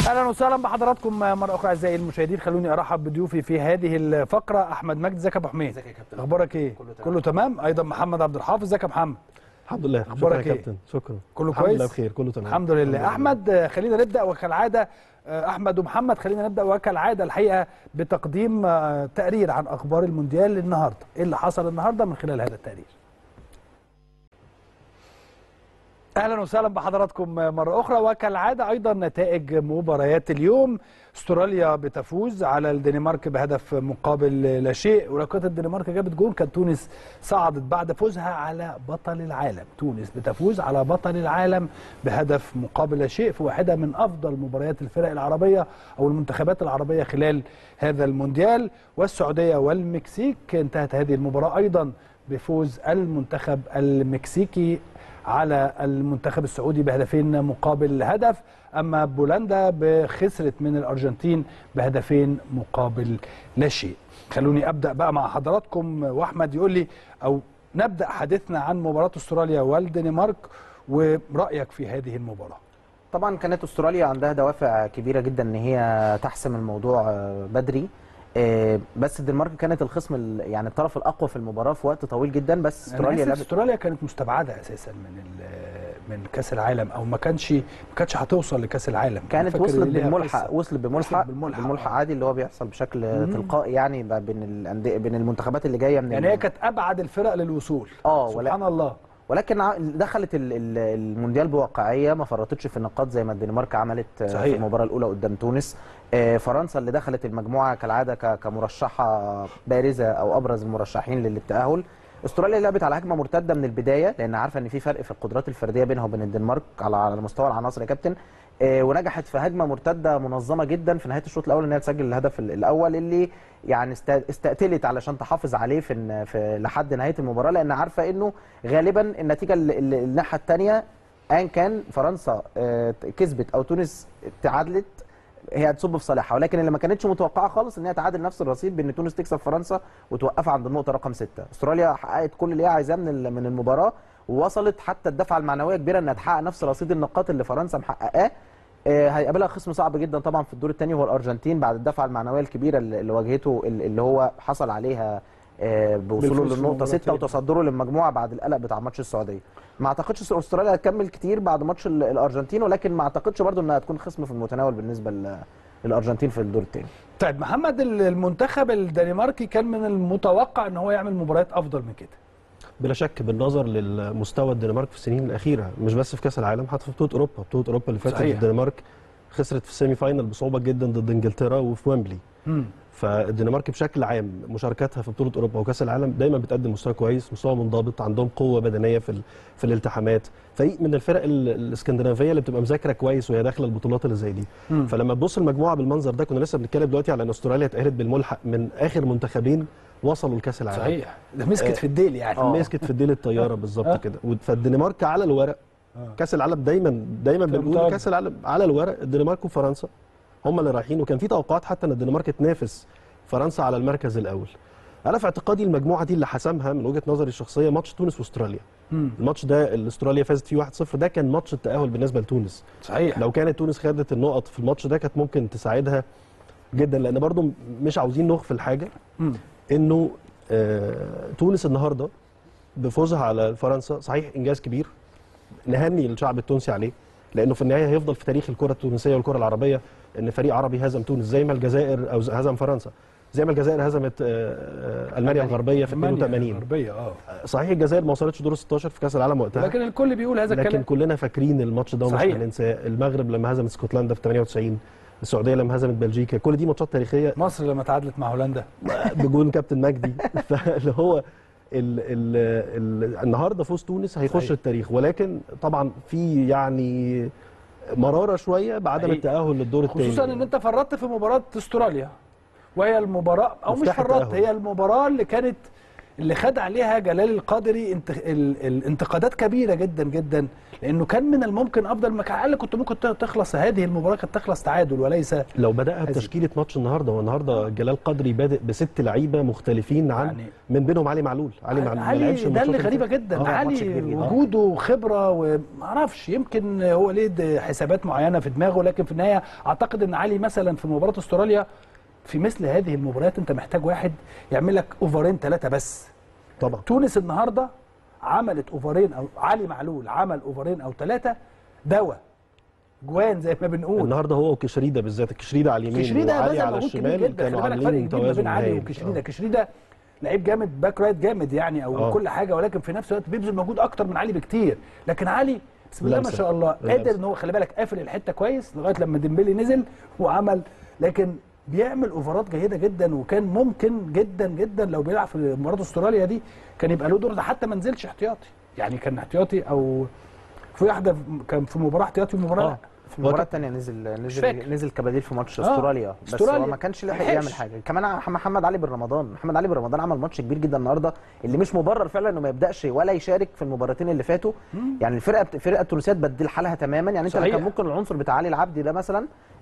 اهلا وسهلا بحضراتكم مره اخرى اعزائي المشاهدين خلوني ارحب بضيوفي في هذه الفقره احمد مجدي ازيك يا ابو حميد ازيك يا كابتن اخبارك ايه كله تمام. كله تمام ايضا محمد عبد الحافظ ازيك يا محمد الحمد لله أخبارك شكرا يا إيه؟ كابتن شكرا كله الحمد كويس لله بخير كله تمام الحمد لله احمد آه، خلينا نبدا وكالعاده آه، احمد ومحمد خلينا نبدا وكالعاده الحقيقه بتقديم آه، تقرير عن اخبار المونديال النهارده ايه اللي حصل النهارده من خلال هذا التقرير اهلا وسهلا بحضراتكم مره اخرى وكالعاده ايضا نتائج مباريات اليوم استراليا بتفوز على الدنمارك بهدف مقابل لا شيء ولو كانت الدنمارك جابت جون كان تونس صعدت بعد فوزها على بطل العالم تونس بتفوز على بطل العالم بهدف مقابل لا شيء في واحده من افضل مباريات الفرق العربيه او المنتخبات العربيه خلال هذا المونديال والسعوديه والمكسيك انتهت هذه المباراه ايضا بفوز المنتخب المكسيكي على المنتخب السعودي بهدفين مقابل هدف اما بولندا خسرت من الارجنتين بهدفين مقابل لا شيء خلوني ابدا بقى مع حضراتكم واحمد يقول لي او نبدا حديثنا عن مباراه استراليا والدنمارك ورايك في هذه المباراه طبعا كانت استراليا عندها دوافع كبيره جدا ان هي تحسم الموضوع آه، بدري آه، بس الدنمارك كانت الخصم ال- يعني الطرف الاقوى في المباراه في وقت طويل جدا بس استراليا استراليا لعبت استراليا كانت مستبعده اساسا من ال- من كاس العالم او ما كانش ما كانتش هتوصل لكاس العالم كانت فاكر وصلت ليها بالملحق قصة. وصلت بملحق بالملحق، بالملحق آه. عادي اللي هو بيحصل بشكل مم. تلقائي يعني بقى بين الانديه بين المنتخبات اللي جايه من يعني ال- هي كانت ابعد الفرق للوصول اه ولا سبحان الله ولكن ع- دخلت ال- ال- المونديال بواقعيه ما فرطتش في النقاط زي ما الدنمارك عملت آه، صحيح. في المباراه الاولى قدام تونس آه، فرنسا اللي دخلت المجموعه كالعاده ك- كمرشحه بارزه او ابرز المرشحين للتاهل استراليا لعبت على هجمه مرتده من البدايه لان عارفه ان في فرق في القدرات الفرديه بينها وبين الدنمارك على على مستوى العناصر يا كابتن آه، ونجحت في هجمه مرتده منظمه جدا في نهايه الشوط الاول ان هي تسجل الهدف ال- الاول اللي يعني است- استقتلت علشان تحافظ عليه في الن- في لحد نهايه المباراه لان عارفه انه غالبا النتيجه ال- ال- الناحيه الثانيه ايا كان فرنسا آه، كسبت او تونس تعادلت هي هتصب في صالحها ولكن اللي ما كانتش متوقعه خالص ان هي تعادل نفس الرصيد بان تونس تكسب فرنسا وتوقفها عند النقطه رقم 6 استراليا حققت كل اللي هي عايزاه من ال- من المباراه ووصلت حتى الدفعه المعنويه كبيره انها تحقق نفس رصيد النقاط اللي فرنسا محققاه آه، هيقابلها خصم صعب جدا طبعا في الدور الثاني هو الارجنتين بعد الدفعه المعنويه الكبيره اللي اللي واجهته ال- اللي هو حصل عليها آه، بوصوله بالفوز في للنقطه 6 المباراتين. وتصدره للمجموعه بعد القلق بتاع ماتش السعوديه ما اعتقدش استراليا هتكمل كتير بعد ماتش ال- الارجنتين ولكن ما اعتقدش برضو انها هتكون خصم في المتناول بالنسبه ل- للارجنتين في الدور الثاني طيب محمد المنتخب الدنماركي كان من المتوقع ان هو يعمل مباريات افضل من كده بلا شك بالنظر للمستوى الدنمارك في السنين الاخيره مش بس في كاس العالم حتى في بطوله اوروبا بطوله اوروبا اللي فاتت صحيح. الدنمارك خسرت في السيمي فاينل بصعوبه جدا ضد انجلترا وفي ويمبلي مم. فالدنمارك بشكل عام مشاركاتها في بطوله اوروبا وكاس العالم دايما بتقدم مستوى كويس مستوى منضبط عندهم قوه بدنيه في ال- في الالتحامات فريق من الفرق ال- الاسكندنافيه اللي بتبقى مذاكره كويس وهي داخله البطولات اللي زي دي مم. فلما تبص المجموعه بالمنظر ده كنا لسه بنتكلم دلوقتي على ان استراليا اتاهلت بالملحق من اخر منتخبين وصلوا لكاس العالم صحيح ده مسكت آه، في الديل يعني آه. مسكت في ديل الطياره بالظبط آه. كده و- فالدنمارك على الورق آه. كاس العالم دايما دايما كان بنقول طبعا. كاس العالم على الورق الدنمارك وفرنسا هم اللي رايحين وكان في توقعات حتى ان الدنمارك تنافس فرنسا على المركز الاول انا في اعتقادي المجموعه دي اللي حسمها من وجهه نظري الشخصيه ماتش تونس واستراليا مم. الماتش ده اللي استراليا فازت فيه 1-0 ده كان ماتش التاهل بالنسبه لتونس صحيح لو كانت تونس خدت النقط في الماتش ده كانت ممكن تساعدها جدا لان برضو مش عاوزين نغفل حاجه مم. انه آه، تونس النهارده بفوزها على فرنسا صحيح انجاز كبير نهني الشعب التونسي عليه لانه في النهايه هيفضل في تاريخ الكره التونسيه والكره العربيه ان فريق عربي هزم تونس زي ما الجزائر او هزم فرنسا زي ما الجزائر هزمت آه، آه، المانيا الغربيه في ألمانيا 82 الغربيه اه صحيح الجزائر ما وصلتش دور 16 في كاس العالم وقتها لكن الكل بيقول هذا لكن الكلام كلنا فاكرين الماتش ده ومش صحيح. هننساه المغرب لما هزمت اسكتلندا في 98 السعوديه لما هزمت بلجيكا كل دي ماتشات تاريخيه مصر لما تعادلت مع هولندا بجون كابتن مجدي فاللي هو ال ال ال النهارده فوز تونس هيخش صحيح. التاريخ ولكن طبعا في يعني مراره شويه بعدم حقيقي. التاهل للدور الثاني خصوصا ان انت فرطت في مباراه استراليا وهي المباراه او مش مفتاح فرطت التأهل. هي المباراه اللي كانت اللي خد عليها جلال القادري انت... ال... الانتقادات كبيره جدا جدا لانه كان من الممكن افضل ما كان على الأقل كنت ممكن ت- تخلص هذه المباراه كانت تخلص تعادل وليس لو بدأها هزيمة. بتشكيله ماتش النهارده هو النهارده جلال قدري بادئ بست لعيبه مختلفين عن يعني- من بينهم علي معلول علي معلول ما لعبش علي ده الماتشات اللي اللي غريبه فاتت. جدا آه. ماتش علي كبير جدا. وجوده وخبره ومعرفش يمكن هو ليه د- حسابات معينه في دماغه لكن في النهايه اعتقد ان علي مثلا في مباراه استراليا في مثل هذه المباريات انت محتاج واحد يعمل لك اوفرين ثلاثه بس طبعا تونس النهارده عملت اوفرين او علي معلول عمل اوفرين او ثلاثه دواء جوان زي ما بنقول النهارده هو وكشريده بالذات كشريده على اليمين كشريده وعلي بذل على مجهود كبير الشمال جدا كانوا خلي بالك فرق عاملين كبير ما توازن بين علي هايل. وكشريده آه. كشريده لعيب جامد باك رايت جامد يعني او آه. كل حاجه ولكن في نفس الوقت بيبذل مجهود اكتر من علي بكتير لكن علي بسم الله ما لمسة. شاء الله لمسة. قادر ان هو خلي بالك قافل الحته كويس لغايه لما ديمبلي نزل وعمل لكن بيعمل اوفرات جيده جدا وكان ممكن جدا جدا لو بيلعب في مباراه استراليا دي كان يبقى له دور ده حتى ما نزلش احتياطي يعني كان احتياطي او في واحده كان في مباراه احتياطي ومباراه آه. لا. في المباراه كان- الثانيه نزل فاكر. نزل نزل كبديل في ماتش آه، استراليا بس استراليا. هو ما كانش لحق ملحقش. يعمل حاجه كمان ع- محمد علي بن رمضان محمد علي بن رمضان عمل ماتش كبير جدا النهارده اللي مش مبرر فعلا انه ما يبداش ولا يشارك في المباراتين اللي فاتوا يعني الفرقه الفرقه التونسيه تبدل حالها تماما يعني انت صحيح. كان ممكن العنصر بتاع علي العبدي ده مثلا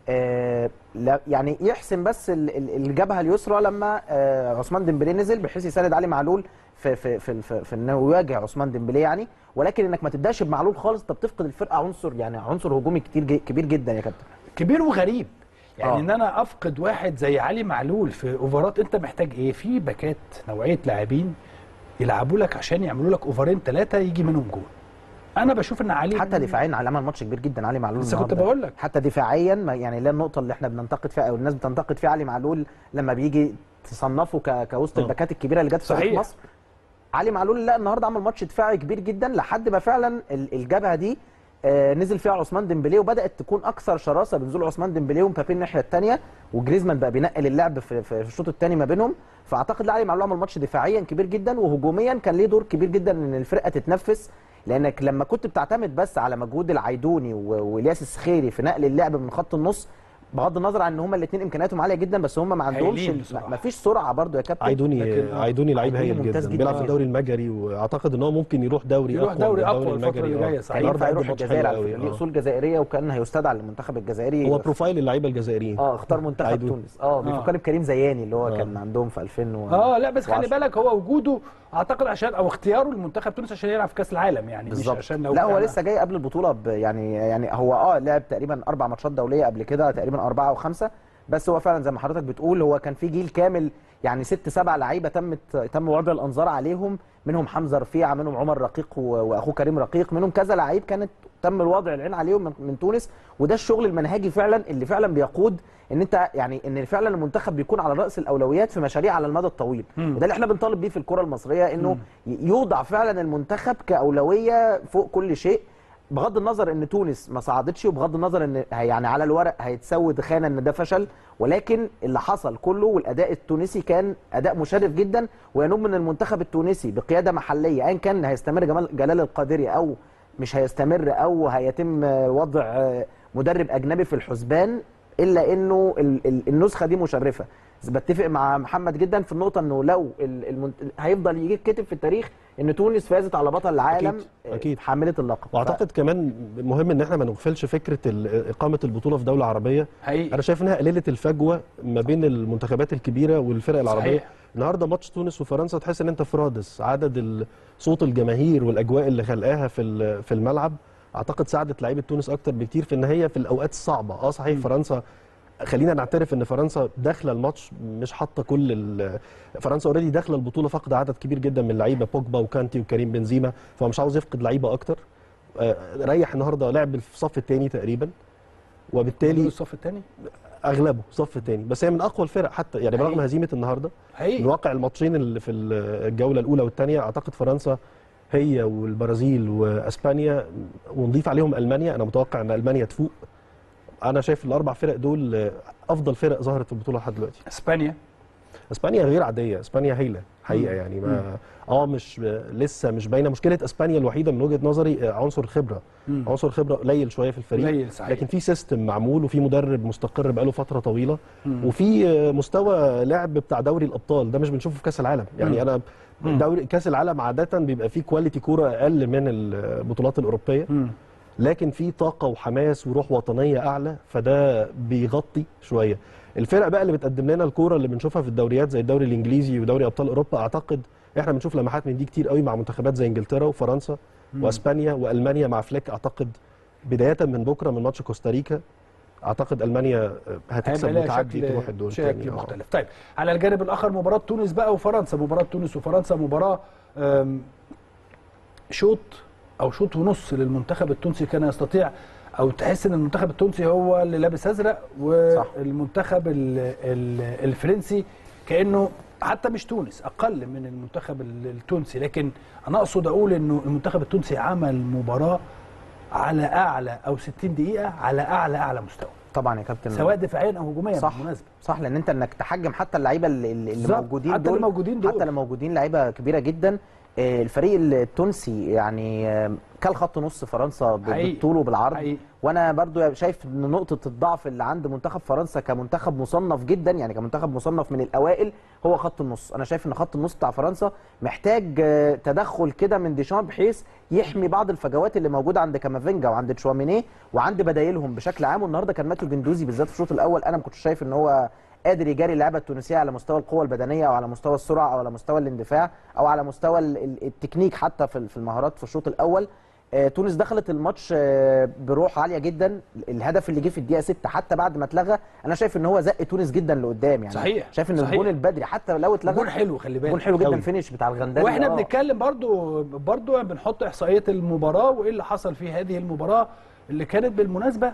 آه لا يعني يحسم بس ال- ال- الجبهه اليسرى لما آه عثمان ديمبلي نزل بحيث يساند علي معلول في في في, في, في انه يواجه عثمان ديمبلي يعني ولكن انك ما تبداش بمعلول خالص انت بتفقد الفرقه عنصر يعني عنصر هجومي كتير جي كبير جدا يا كابتن كبير وغريب يعني آه. ان انا افقد واحد زي علي معلول في اوفرات انت محتاج ايه في باكات نوعيه لاعبين يلعبوا لك عشان يعملوا لك اوفرين ثلاثه يجي منهم جول انا بشوف ان علي حتى دفاعيا علي عمل ماتش كبير جدا علي معلول لسه كنت النهاردة. بقول لك. حتى دفاعيا ما- يعني لا النقطه اللي احنا بننتقد فيها او الناس بتنتقد فيها علي معلول لما بيجي تصنفه ك- كوسط آه. الباكات الكبيره اللي جت في تاريخ صحيح. مصر علي معلول لا النهارده عمل ماتش دفاعي كبير جدا لحد ما فعلا ال- الجبهه دي آه، نزل فيها عثمان ديمبلي وبدات تكون اكثر شراسه بنزول عثمان ديمبلي ومبابي الناحيه الثانيه وجريزمان بقى بينقل اللعب في, في في الشوط الثاني ما بينهم فاعتقد لا علي معلول عمل ماتش دفاعيا كبير جدا وهجوميا كان ليه دور كبير جدا ان الفرقه تتنفس لانك لما كنت بتعتمد بس على مجهود العيدوني و- والياس السخيري في نقل اللعب من خط النص بغض النظر عن ان هما الاثنين امكانياتهم عاليه جدا بس هما ما عندهمش هايلين ال- بصراحة. ما فيش سرعه برضو يا كابتن عيدوني لكن- آه. عيدوني لعيب عيدوني هايل ممتاز جدا جدا بيلعب في جدا. الدوري المجري واعتقد ان هو ممكن يروح دوري يروح اقوى دوري من أقوى الفترة اللي جاية، آه. صحيح. كان ينفع النهارده يروح ماتش الجزائر حلو على قوي فكره ليه آه. اصول جزائريه وكان هيستدعى للمنتخب الجزائري هو بروفايل اللعيبه الجزائريين اه اختار منتخب عيدوني. تونس اه بيفكرني بكريم زياني اللي هو آه. كان عندهم في 2000 و... اه لا بس خلي وعشرة. بالك هو وجوده اعتقد عشان او اختياره لمنتخب تونس عشان يلعب في كاس العالم يعني مش بالظبط عشان لو لا هو كان- لسه جاي قبل البطوله ب... يعني يعني هو اه لعب تقريبا اربع ماتشات دوليه قبل كده تقريبا اربعه او خمسه بس هو فعلا زي ما حضرتك بتقول هو كان في جيل كامل يعني ست سبع لعيبه تمت تم وضع الانظار عليهم منهم حمزه رفيعه منهم عمر رقيق و... واخوه كريم رقيق منهم كذا لعيب كانت تم الوضع العين عليهم من, من تونس وده الشغل المنهجي فعلا اللي فعلا بيقود ان انت يعني ان فعلا المنتخب بيكون على راس الاولويات في مشاريع على المدى الطويل مم. وده اللي احنا بنطالب بيه في الكره المصريه انه يوضع فعلا المنتخب كاولويه فوق كل شيء بغض النظر ان تونس ما صعدتش وبغض النظر ان هي- يعني على الورق هيتسود خانه ان ده فشل ولكن اللي حصل كله والاداء التونسي كان اداء مشرف جدا وينوب من المنتخب التونسي بقياده محليه ايا كان هيستمر جمال جلال القادري او مش هيستمر او هيتم وضع آه، مدرب اجنبي في الحسبان الا انه ال- ال- النسخه دي مشرفه بس بتفق مع محمد جدا في النقطه انه لو ال- المنت... هيفضل يجي كتب في التاريخ ان تونس فازت على بطل العالم أكيد، آه، أكيد. حامله اللقب واعتقد كمان مهم ان احنا ما نغفلش فكره ال- اقامه البطوله في دوله عربيه حقيقي انا شايف انها قللت الفجوه ما بين المنتخبات الكبيره والفرق العربيه صحيح. النهارده ماتش تونس وفرنسا تحس ان انت في رادس عدد ال- صوت الجماهير والاجواء اللي خلقاها في ال- في الملعب اعتقد ساعدت لعيبه تونس اكتر بكتير في ان هي في الاوقات الصعبه اه صحيح فرنسا خلينا نعترف ان فرنسا داخله الماتش مش حاطه كل ال- فرنسا اوريدي داخله البطوله فقد عدد كبير جدا من اللعيبه بوجبا وكانتي وكريم بنزيما فهو مش عاوز يفقد لعيبه اكتر آه، ريح النهارده لعب في الصف الثاني تقريبا وبالتالي الصف الثاني اغلبه صف تاني بس هي من اقوى الفرق حتى يعني برغم حقيقي. هزيمه النهارده من حقيقي واقع الماتشين اللي في الجوله الاولى والثانيه اعتقد فرنسا هي والبرازيل واسبانيا ونضيف عليهم المانيا انا متوقع ان المانيا تفوق انا شايف الاربع فرق دول افضل فرق ظهرت في البطوله لحد دلوقتي اسبانيا اسبانيا غير عاديه اسبانيا هايله حقيقه يعني ما اه مش لسه مش باينه مشكله اسبانيا الوحيده من وجهه نظري آه، عنصر الخبره مم. عنصر الخبره قليل شويه في الفريق قليل صحيح. لكن في سيستم معمول وفي مدرب مستقر بقاله فتره طويله مم. وفي آه، مستوى لعب بتاع دوري الابطال ده مش بنشوفه في كاس العالم يعني انا مم. دوري كاس العالم عاده بيبقى فيه كواليتي كوره اقل من البطولات الاوروبيه مم. لكن في طاقه وحماس وروح وطنيه اعلى فده بيغطي شويه الفرق بقى اللي بتقدم لنا الكوره اللي بنشوفها في الدوريات زي الدوري الانجليزي ودوري ابطال اوروبا اعتقد احنا بنشوف لمحات من دي كتير قوي مع منتخبات زي انجلترا وفرنسا واسبانيا والمانيا مع فليك اعتقد بدايه من بكره من ماتش كوستاريكا اعتقد المانيا هتكسب هيبقى لها وتعدي شكل- تروح الدور شكل الثاني مختلف طيب على الجانب الاخر مباراه تونس بقى وفرنسا مباراه تونس وفرنسا مباراه أم، شوط او شوط ونص للمنتخب التونسي كان يستطيع او تحس ان المنتخب التونسي هو اللي لابس ازرق والمنتخب ال- ال- الفرنسي كانه حتى مش تونس اقل من المنتخب ال- التونسي لكن انا اقصد اقول انه المنتخب التونسي عمل مباراه على اعلى او 60 دقيقه على اعلى اعلى مستوى طبعا يا كابتن سواء دفاعيا او هجوميا صح بالمناسبه صح لان انت انك تحجم حتى اللعيبه اللي, اللي بالظبط، موجودين حتى دول اللي موجودين دول. حتى اللي موجودين لعيبه كبيره جدا آه، الفريق التونسي يعني آه، كل خط نص فرنسا ب- حقيقي. بالطول وبالعرض حقيقي. وانا برضو شايف ان نقطه الضعف اللي عند منتخب فرنسا كمنتخب مصنف جدا يعني كمنتخب مصنف من الاوائل هو خط النص انا شايف ان خط النص بتاع فرنسا محتاج آه، تدخل كده من ديشان بحيث يحمي بعض الفجوات اللي موجوده عند كامافينجا وعند تشوامينيه وعند بدايلهم بشكل عام والنهارده كان ماتيو جندوزي بالذات في الشوط الاول انا ما كنتش شايف ان هو قادر يجاري اللعبه التونسيه على مستوى القوه البدنيه او على مستوى السرعه او على مستوى الاندفاع او على مستوى ال- ال- التكنيك حتى في في المهارات في الشوط الاول آه، تونس دخلت الماتش آه، بروح عاليه جدا الهدف اللي جه في الدقيقه 6 حتى بعد ما اتلغى انا شايف ان هو زق تونس جدا لقدام يعني صحيح، شايف ان صحيح. الجون البدري حتى لو اتلغى جون حلو خلي بالك جون حلو جدا أوي. فينش بتاع الغنداني واحنا آه. بنتكلم برضو برضو بنحط احصائيه المباراه وايه اللي حصل في هذه المباراه اللي كانت بالمناسبه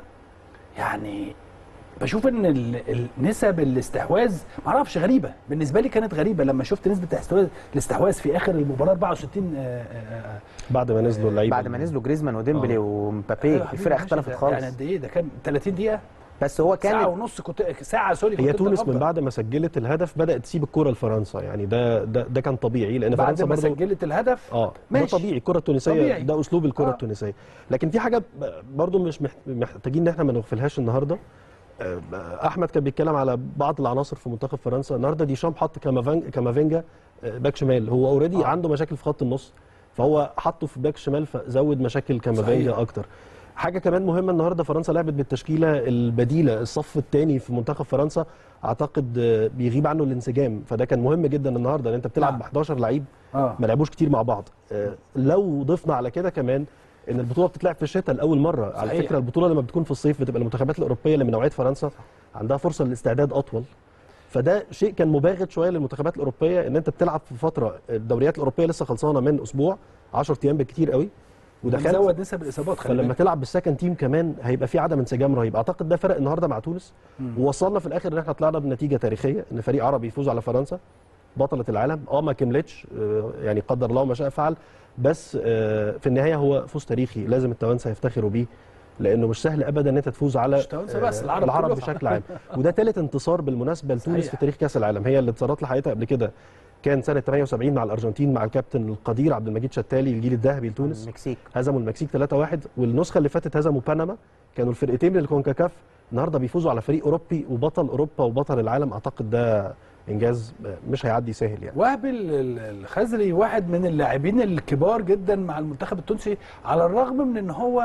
يعني بشوف ان ال- النسب الاستحواذ معرفش غريبه بالنسبه لي كانت غريبه لما شفت نسبه الاستحواذ الاستحواذ في اخر المباراه 64 آه، آه، بعد ما نزلوا اللعيبه بعد ما نزلوا جريزمان وديمبلي آه. ومبابي أيوة حبيبي، الفرقه ماشي، اختلفت ده خالص يعني قد ايه ده كان 30 دقيقه بس هو كان ساعه ونص كنت ساعه سوري هي كنت تونس أفضل. من بعد ما سجلت الهدف بدات تسيب الكره لفرنسا يعني ده ده ده كان طبيعي لان بعد فرنسا ما برضه سجلت الهدف اه ده ماشي. طبيعي الكره التونسيه طبيعي. ده اسلوب الكره آه. آه. التونسيه لكن في حاجه ب- برضو مش محت- محتاجين ان احنا ما نغفلهاش النهارده آه، احمد كان بيتكلم على بعض العناصر في منتخب فرنسا النهارده ديشام حط كامافان- كامافينجا آه، باك شمال هو اوريدي آه. آه. عنده مشاكل في خط النص فهو حطه في باك شمال فزود مشاكل كامافينجا صحيح. اكتر حاجه كمان مهمه النهارده فرنسا لعبت بالتشكيله البديله الصف الثاني في منتخب فرنسا اعتقد آه، بيغيب عنه الانسجام فده كان مهم جدا النهارده ان انت بتلعب نعم. ب 11 لعيب اه ما لعبوش كتير مع بعض آه، لو ضفنا على كده كمان ان البطوله بتتلعب في الشتاء لاول مره على صحيح. فكره البطوله لما بتكون في الصيف بتبقى المنتخبات الاوروبيه اللي من نوعيه فرنسا عندها فرصه للاستعداد اطول فده شيء كان مباغت شويه للمنتخبات الاوروبيه ان انت بتلعب في فتره الدوريات الاوروبيه لسه خلصانه من اسبوع 10 ايام بالكتير قوي ودخلت مزود نسب الاصابات خلي فلما بالك تلعب بالسكند تيم كمان هيبقى في عدم انسجام رهيب اعتقد ده فرق النهارده مع تونس ووصلنا في الاخر ان احنا طلعنا بنتيجه تاريخيه ان فريق عربي يفوز على فرنسا بطله العالم اه ما كملتش آه، يعني قدر الله ما شاء فعل بس آه، في النهايه هو فوز تاريخي لازم التوانسه يفتخروا بيه لانه مش سهل ابدا ان انت تفوز على مش التوانسة بس، آه، العرب العرب كلهم. بشكل عام وده ثالث انتصار بالمناسبه لتونس صحيح. في تاريخ كاس العالم هي اللي اتصرت لحياتها قبل كده كان سنه 78 مع الارجنتين مع الكابتن القدير عبد المجيد شتالي الجيل الذهبي لتونس المكسيك هزموا المكسيك 3-1 والنسخه اللي فاتت هزموا بنما كانوا الفرقتين من الكونكاكاف النهارده بيفوزوا على فريق اوروبي وبطل اوروبا وبطل العالم اعتقد ده انجاز مش هيعدي سهل يعني وهب ال- ال- الخزري واحد من اللاعبين الكبار جدا مع المنتخب التونسي على الرغم من ان هو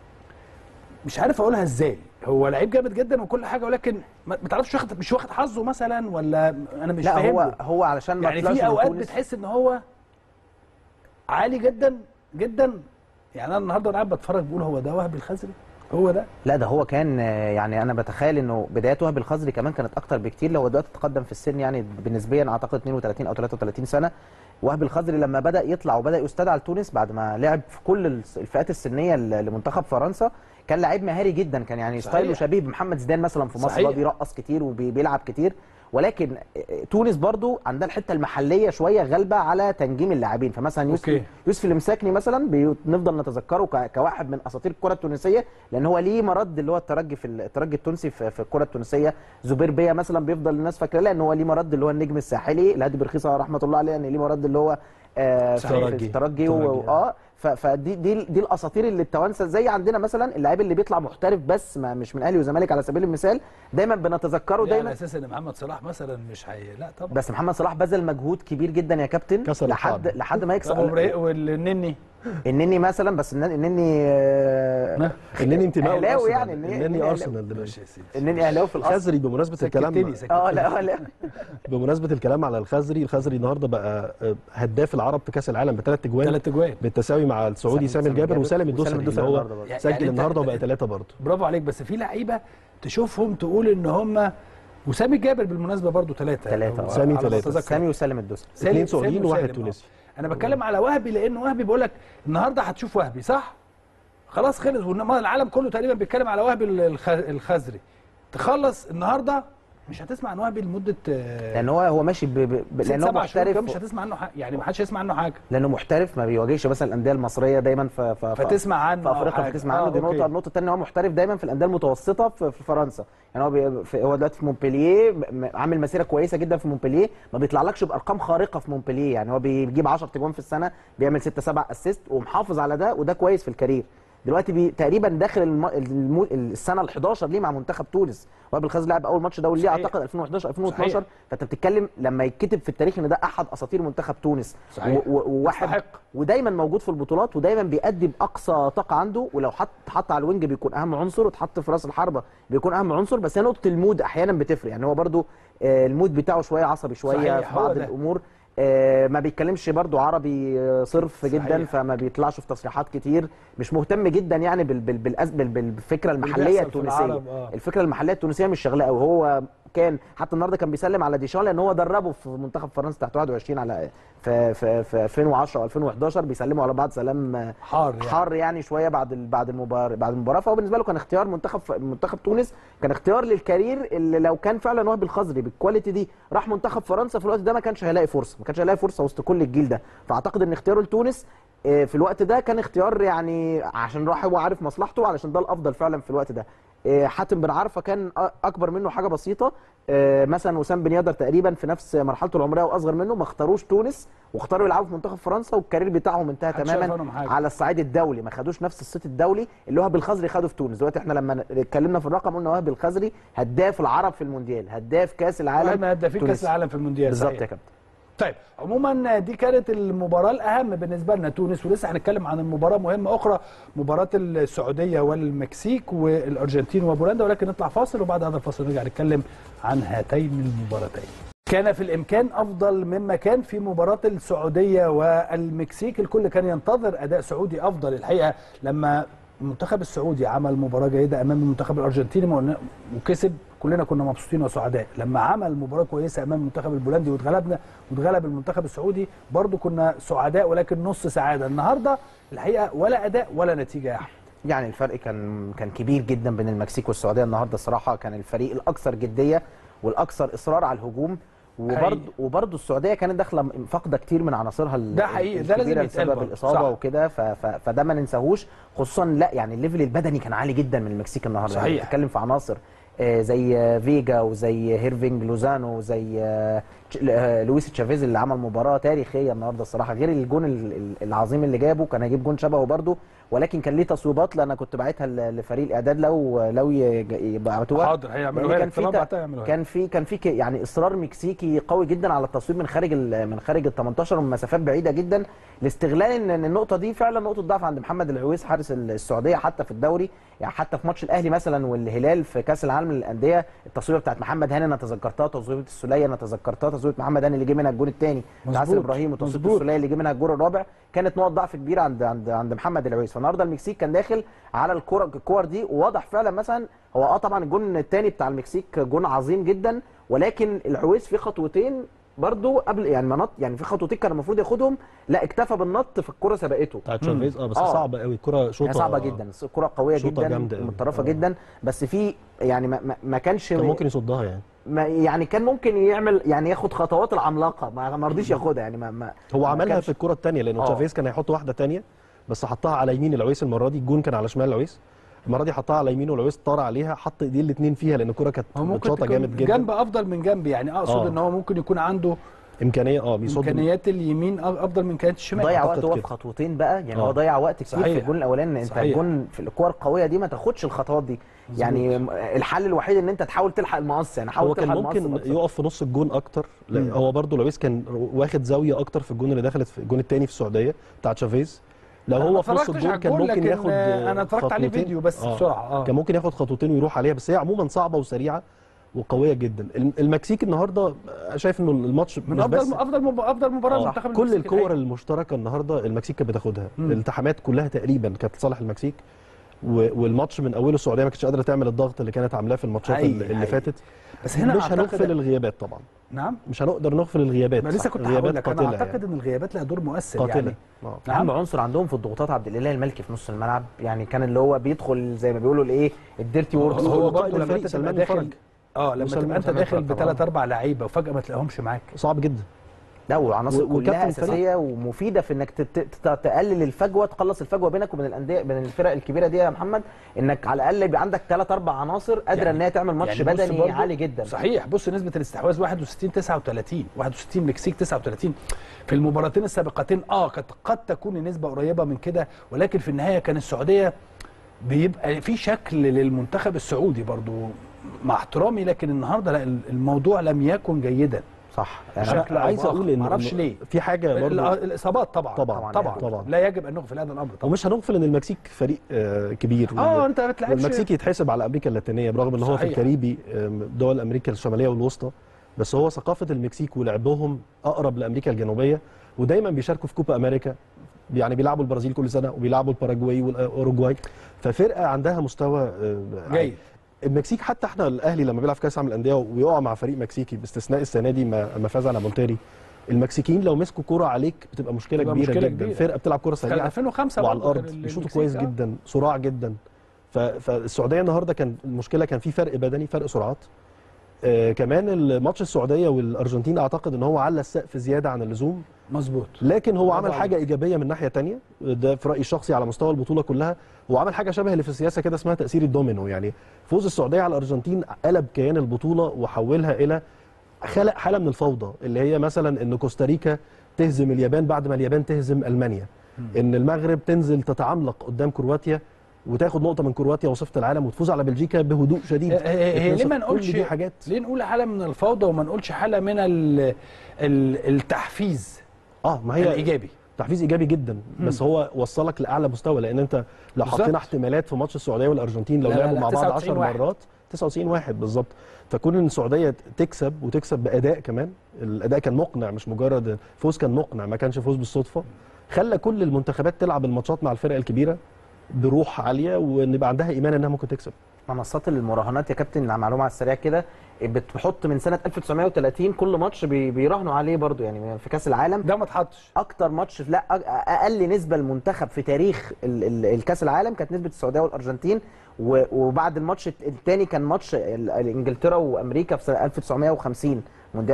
مش عارف اقولها ازاي هو لعيب جامد جدا وكل حاجه ولكن ما ما تعرفش واخد مش واخد حظه مثلا ولا انا مش لا فاهم هو له. هو علشان ما يعني طلعش في من اوقات تونس. بتحس ان هو عالي جدا جدا يعني انا النهارده انا قاعد بتفرج بقول هو ده وهبي الخزري هو ده لا ده هو كان آه، يعني انا بتخيل انه بدايات وهب الخزري كمان كانت اكتر بكتير لو دلوقتي تقدم في السن يعني بنسبيا اعتقد 32 او 33 سنه وهب الخزري لما بدا يطلع وبدا يستدعى لتونس بعد ما لعب في كل الس- الفئات السنيه ل- لمنتخب فرنسا كان لعيب مهاري جدا كان يعني صحيح. ستايله شبيه بمحمد زيدان مثلا في مصر صحيح. هو بيرقص كتير وبيلعب كتير ولكن تونس برضو عندها الحته المحليه شويه غالبه على تنجيم اللاعبين فمثلا يوسف أوكي. يوسف المساكني مثلا بنفضل نتذكره ك- كواحد من اساطير الكره التونسيه لان هو ليه مرد اللي هو الترجي في الترجي التونسي في, في الكره التونسيه زبير بيا مثلا بيفضل الناس فاكره لان هو ليه مرد اللي هو النجم الساحلي الهادي برخيصه رحمه الله عليه يعني ليه مرد اللي هو آه في صحيح. في الترجي ترجي. و- اه ف- فدي دي دي الاساطير اللي التوانسه زي عندنا مثلا اللاعب اللي بيطلع محترف بس ما مش من اهلي وزمالك على سبيل المثال دايما بنتذكره لا، على دايما اساس ان محمد صلاح مثلا مش هي لا طبعا بس محمد صلاح بذل مجهود كبير جدا يا كابتن كسر لحد القاعدة. لحد ما يكسب طب والنني النني مثلا بس النني النني آه، النني انتمائه أهلاوي لأرسنال. يعني، النني- النني النني ارسنال دلوقتي ماشي يا سيدي النني اهلاوي في الاصل الخزري بمناسبه الكلام سكتني سكتني اه لا اه لا بمناسبه الكلام على الخزري الخزري النهارده بقى آه، هداف العرب في كاس العالم بثلاث اجوان ثلاث اجوان بالتساوي مع السعودي سامي سامي الجابر الجابر وسالم وسالم الدوسري اللي الدوسري هو النهاردة برضه. يعني سجل أنت- النهارده وبقى ثلاثه برضه برافو عليك بس في لعيبه تشوفهم تقول ان هم وسامي جابر بالمناسبه برضو ثلاثه ثلاثة، آه. سامي ثلاثة. سامي وسالم الدوسري اثنين سعوديين وواحد وسالم، آه. تونسي انا بتكلم على وهبي لان وهبي بقول لك النهارده هتشوف وهبي صح خلاص خلص وإنما العالم كله تقريبا بيتكلم على وهبي الخ- الخزري تخلص النهارده مش هتسمع عن وهبي لمده آه، لان هو هو ماشي ب... ب... ب... ست لانه سبع شهور كده محترف مش هتسمع عنه حاجه يعني ما حدش هيسمع عنه حاجه لانه محترف ما بيواجهش مثلا الانديه المصريه دايما في في فتسمع عنه في أو افريقيا حاجة. فتسمع عنه آه، دي أوكي. نقطه النقطه الثانيه هو محترف دايما في الانديه المتوسطه في, في فرنسا يعني هو بي... في... هو دلوقتي في مونبلييه م- عامل مسيره كويسه جدا في مونبلييه ما بيطلعلكش بارقام خارقه في مونبلييه يعني هو بيجيب 10 تجوان في السنه بيعمل 6 7 اسيست ومحافظ على ده وده كويس في الكارير دلوقتي بي... تقريبا داخل الم... الم... السنه ال 11 ليه مع منتخب تونس وائل بالخز لعب اول ماتش دولي ليه صحيح. اعتقد 2011 2012 صحيح. فانت بتتكلم لما يتكتب في التاريخ ان ده احد اساطير منتخب تونس صحيح. و- و- وواحد يستحق. ودايما موجود في البطولات ودايما بيأدي باقصى طاقه عنده ولو حط حط على الوينج بيكون اهم عنصر وتحط في راس الحربه بيكون اهم عنصر بس هي نقطه المود احيانا بتفرق يعني هو برده المود بتاعه شويه عصبي شويه صحيح، في هو بعض ده. الامور آه، ما بيتكلمش برضو عربي آه، صرف صحيح. جدا فما بيطلعش في تصريحات كتير مش مهتم جدا يعني بال بال بالأز- بال بالفكره المحليه بيحصل في التونسيه العالم، آه. الفكره المحليه التونسيه مش شغاله قوي هو كان حتى النهارده كان بيسلم على ديشان لان هو دربه في منتخب فرنسا تحت 21 على في في, في 2010 و2011 بيسلموا على بعض سلام آه، حار يعني. حار يعني شويه بعد ال- بعد المباراه بعد المباراه فهو بالنسبه له كان اختيار منتخب منتخب تونس كان اختيار للكارير اللي لو كان فعلا وهبي الخزري بالكواليتي دي راح منتخب فرنسا في الوقت ده ما كانش هيلاقي فرصه ما كانش هيلاقي فرصه وسط كل الجيل ده فاعتقد ان اختياره لتونس آه، في الوقت ده كان اختيار يعني عشان راح هو عارف مصلحته علشان ده الافضل فعلا في الوقت ده آه، حاتم بن عرفه كان أ- اكبر منه حاجه بسيطه آه، مثلا وسام بن يدر تقريبا في نفس مرحلته العمريه واصغر منه ما اختاروش تونس واختاروا يلعبوا في منتخب فرنسا والكارير بتاعهم انتهى محدش عارف تماما عنهم حاجة. على الصعيد الدولي ما خدوش نفس الصيت الدولي اللي هو بالخزري خده في تونس دلوقتي احنا لما اتكلمنا في الرقم قلنا وهب الخزري هداف العرب في المونديال هداف كاس العالم واحد من هدافين تونس. كاس العالم في المونديال بالظبط صحيح. يا كابتن طيب عموما دي كانت المباراه الاهم بالنسبه لنا تونس ولسه هنتكلم عن المباراه مهمه اخرى مباراه السعوديه والمكسيك والارجنتين وبولندا ولكن نطلع فاصل وبعد هذا الفاصل نرجع نتكلم عن هاتين المباراتين كان في الامكان افضل مما كان في مباراه السعوديه والمكسيك الكل كان ينتظر اداء سعودي افضل الحقيقه لما المنتخب السعودي عمل مباراه جيده امام المنتخب الارجنتيني وقلنا- وكسب كلنا كنا مبسوطين وسعداء لما عمل مباراه كويسه امام المنتخب البولندي واتغلبنا واتغلب المنتخب السعودي برضو كنا سعداء ولكن نص سعاده النهارده الحقيقه ولا اداء ولا نتيجه يا احمد يعني الفرق كان كان كبير جدا بين المكسيك والسعوديه النهارده الصراحه كان الفريق الاكثر جديه والاكثر اصرار على الهجوم حقيقي. وبرضه وبرضه السعوديه كانت داخله فاقده كتير من عناصرها ال- ده حقيقي، ده لازم الكبيرة يتقال بسبب برضه. الاصابه صح. وكده ف- ف- فده ما ننساهوش خصوصا لا يعني الليفل البدني كان عالي جدا من المكسيك النهارده يعني صحيح. بتتكلم في عناصر آه، زي آه، فيجا وزي هيرفينج لوزانو وزي آه، تش- آه، لويس تشافيز اللي عمل مباراه تاريخيه النهارده الصراحه غير الجون ال- ال- العظيم اللي جابه كان هيجيب جون شبهه برده ولكن كان ليه تصويبات لان انا كنت باعتها ل- لفريق الاعداد لو لو يج- يبعتوها حاضر هيعملوها لأن لك طالما تا- بعتها يعملوها لك. كان في كان في ك- يعني اصرار مكسيكي قوي جدا على التصويب من خارج ال- من خارج ال 18 ومن مسافات بعيده جدا لاستغلال ان إن النقطه دي فعلا نقطه ضعف عند محمد العويس حارس ال- السعوديه حتى في الدوري يعني حتى في ماتش الاهلي مثلا والهلال في كاس العالم للانديه التصويبه بتاعت محمد هاني انا تذكرتها تصويبه السوليه انا تذكرتها تصويبه محمد هاني اللي جه منها الجون الثاني بتاع ياسر مظبوط، ابراهيم وتصويبه مظبوط. السوليه اللي جه منها الجون الرابع كانت نقط ضعف كبيره عند عند عند محمد العويس فالنهارده المكسيك كان داخل على الكره الكور دي وواضح فعلا مثلا هو اه طبعا الجون الثاني بتاع المكسيك جون عظيم جدا ولكن العويس في خطوتين برضو قبل يعني ما نط يعني في خطوتين كان المفروض ياخدهم لا اكتفى بالنط في الكره سبقته بتاعت شافيز اه بس آه. صعبه قوي الكره شوطه هي صعبه جدا الكره قويه شوطة جدا جامدة أوي. ومتطرفه آه. جدا بس في يعني ما, ما, ما كانش كان ممكن يصدها يعني ما يعني كان ممكن يعمل يعني ياخد خطوات العملاقه ما ما رضيش ياخدها يعني ما, ما هو ما عملها كانش- في الكره الثانيه لانه آه. تشافيز كان هيحط واحده ثانيه بس حطها على يمين العويس المره دي الجون كان على شمال العويس المره دي حطها على يمينه والعويس طار عليها حط ايديه الاثنين فيها لان الكره كانت هو ممكن متشاطه تكون جامد جدا جنب افضل من جنب يعني اقصد آه. ان هو ممكن يكون عنده امكانيه اه بيصد امكانيات اليمين أ- افضل من امكانيات الشمال ضيع أعتقد وقت هو في كده. خطوتين بقى يعني آه. هو ضيع وقت كتير صحيح. في الجون الاولاني انت صحيح. الجون في الكور القويه دي ما تاخدش الخطوات دي يعني الحل الوحيد ان انت تحاول تلحق المقص يعني حاول هو كان تلحق المقص ممكن بأكتر. يقف في نص الجون اكتر مم. لا هو برضو لويس كان واخد زاويه اكتر في الجون اللي دخلت في الجون الثاني في السعوديه بتاع تشافيز لو أنا هو ما في نص اتفرجتش على الجون كان الجون، ممكن لكن، ياخد آه، أنا اتفرجت عليه خطوتين. فيديو بس آه. بسرعة، آه. كان ممكن ياخد خطوتين ويروح عليها بس هي عموما صعبه وسريعه وقويه جدا الم- المكسيك النهارده آه، شايف انه الماتش من مش افضل بس افضل مب- افضل مباراه آه، المنتخب كل المكسيكي الكور الحقيقة. المشتركه النهارده المكسيك كانت بتاخدها مم. الالتحامات كلها تقريبا كانت لصالح المكسيك و- والماتش من اوله السعوديه ما كانتش قادره تعمل الضغط اللي كانت عاملاه في الماتشات حقيقي، اللي اللي حقيقي. فاتت بس هنا مش أعتقد- هنغفل الغيابات طبعا نعم مش هنقدر نغفل الغيابات ما لسه صح، كنت الغيابات هقول لك انا قاتلة اعتقد يعني. ان الغيابات لها دور مؤثر قاتله يعني آه. نعم. اهم عنصر عندهم في الضغوطات عبد الاله الملكي في نص الملعب يعني كان اللي هو بيدخل زي ما بيقولوا الايه الديرتي وورد هو قائد برضه لما الفريق انت تبقى سلمان داخل الفرج. اه لما وسلمان تبقى انت سلمان داخل الفرج بثلاث طبعاً. اربع لعيبه وفجاه ما تلاقيهمش معاك صعب جدا لا والعناصر و- كلها وكابتن الفريق. اساسيه ومفيده في انك تت- تت- تقلل الفجوه تقلص الفجوه بينك وبين الانديه بين الفرق الكبيره دي يا محمد انك على الاقل يبقى عندك ثلاث اربع عناصر قادره يعني- ان هي تعمل ماتش يعني بص بدني برضه- عالي جدا صحيح بص نسبه الاستحواذ 61 39 61 مكسيك 39 في المباراتين السابقتين اه قد قد تكون النسبه قريبه من كده ولكن في النهايه كان السعوديه بيبقى في شكل للمنتخب السعودي برضو مع احترامي لكن النهارده لا الموضوع لم يكن جيدا صح أنا بشكل أو عايز بآخر. اقول ان معرفش إن ليه. في حاجه ال- برضه الاصابات طبعا طبعاً، طبعا, طبعاً. لا يجب ان نغفل هذا الامر طبعا ومش هنغفل ان المكسيك فريق آه، كبير اه انت ما بتلعبش والمكسيك يتحسب على امريكا اللاتينيه برغم ان هو في صحيح. الكاريبي آم، دول امريكا الشماليه والوسطى بس هو ثقافه المكسيك ولعبهم اقرب لامريكا الجنوبيه ودايما بيشاركوا في كوبا امريكا يعني بيلعبوا البرازيل كل سنه وبيلعبوا الباراجواي والاوروجواي ففرقه عندها مستوى آه، عالي. جيد المكسيك حتى احنا الاهلي لما بيلعب في كاس العالم للانديه ويقع مع فريق مكسيكي باستثناء السنه دي ما ما فاز على مونتيري المكسيكيين لو مسكوا كوره عليك بتبقى مشكله بتبقى كبيره مشكلة جدا كبيرة. فرقه بتلعب كوره كان سريعه 2005 وعلى برضه كان الارض ال- بيشوطوا المكسيك، كويس آه. جدا صراع جدا ف- فالسعوديه النهارده كان المشكله كان في فرق بدني فرق سرعات آه كمان الماتش السعوديه والارجنتين اعتقد ان هو على السقف زياده عن اللزوم مظبوط لكن هو برافو عمل حاجه ايجابيه من ناحيه تانية ده في رايي الشخصي على مستوى البطوله كلها هو عمل حاجه شبه اللي في السياسه كده اسمها تاثير الدومينو يعني فوز السعوديه على الارجنتين قلب كيان البطوله وحولها الى خلق حاله من الفوضى اللي هي مثلا ان كوستاريكا تهزم اليابان بعد ما اليابان تهزم المانيا ان المغرب تنزل تتعملق قدام كرواتيا وتاخد نقطه من كرواتيا وصفه العالم وتفوز على بلجيكا بهدوء شديد هي- هي هي ليه ما كل نقولش دي حاجات ليه نقول حاله من الفوضى وما نقولش حاله من ال- ال- التحفيز اه ما هي الايجابي تحفيز ايجابي جدا بس هو وصلك لاعلى مستوى لان انت لو بالظبط. حطينا احتمالات في ماتش السعوديه والارجنتين لو لا، لا، لعبوا لا، مع بعض 99 10 واحد. مرات 99 واحد بالظبط فكون ان السعوديه تكسب وتكسب باداء كمان الاداء كان مقنع مش مجرد فوز كان مقنع ما كانش فوز بالصدفه خلى كل المنتخبات تلعب الماتشات مع الفرق الكبيره بروح عاليه وان يبقى عندها ايمان انها ممكن تكسب منصات المراهنات يا كابتن معلومه على السريع كده بتحط من سنه 1930 كل ماتش بي- بيراهنوا عليه برضو يعني في كاس العالم ده ما اتحطش اكتر ماتش لا أ- اقل نسبه المنتخب في تاريخ ال- ال- الكاس العالم كانت نسبه السعوديه والارجنتين و- وبعد الماتش الثاني كان ماتش ال- انجلترا وامريكا في سنه 1950 مونديال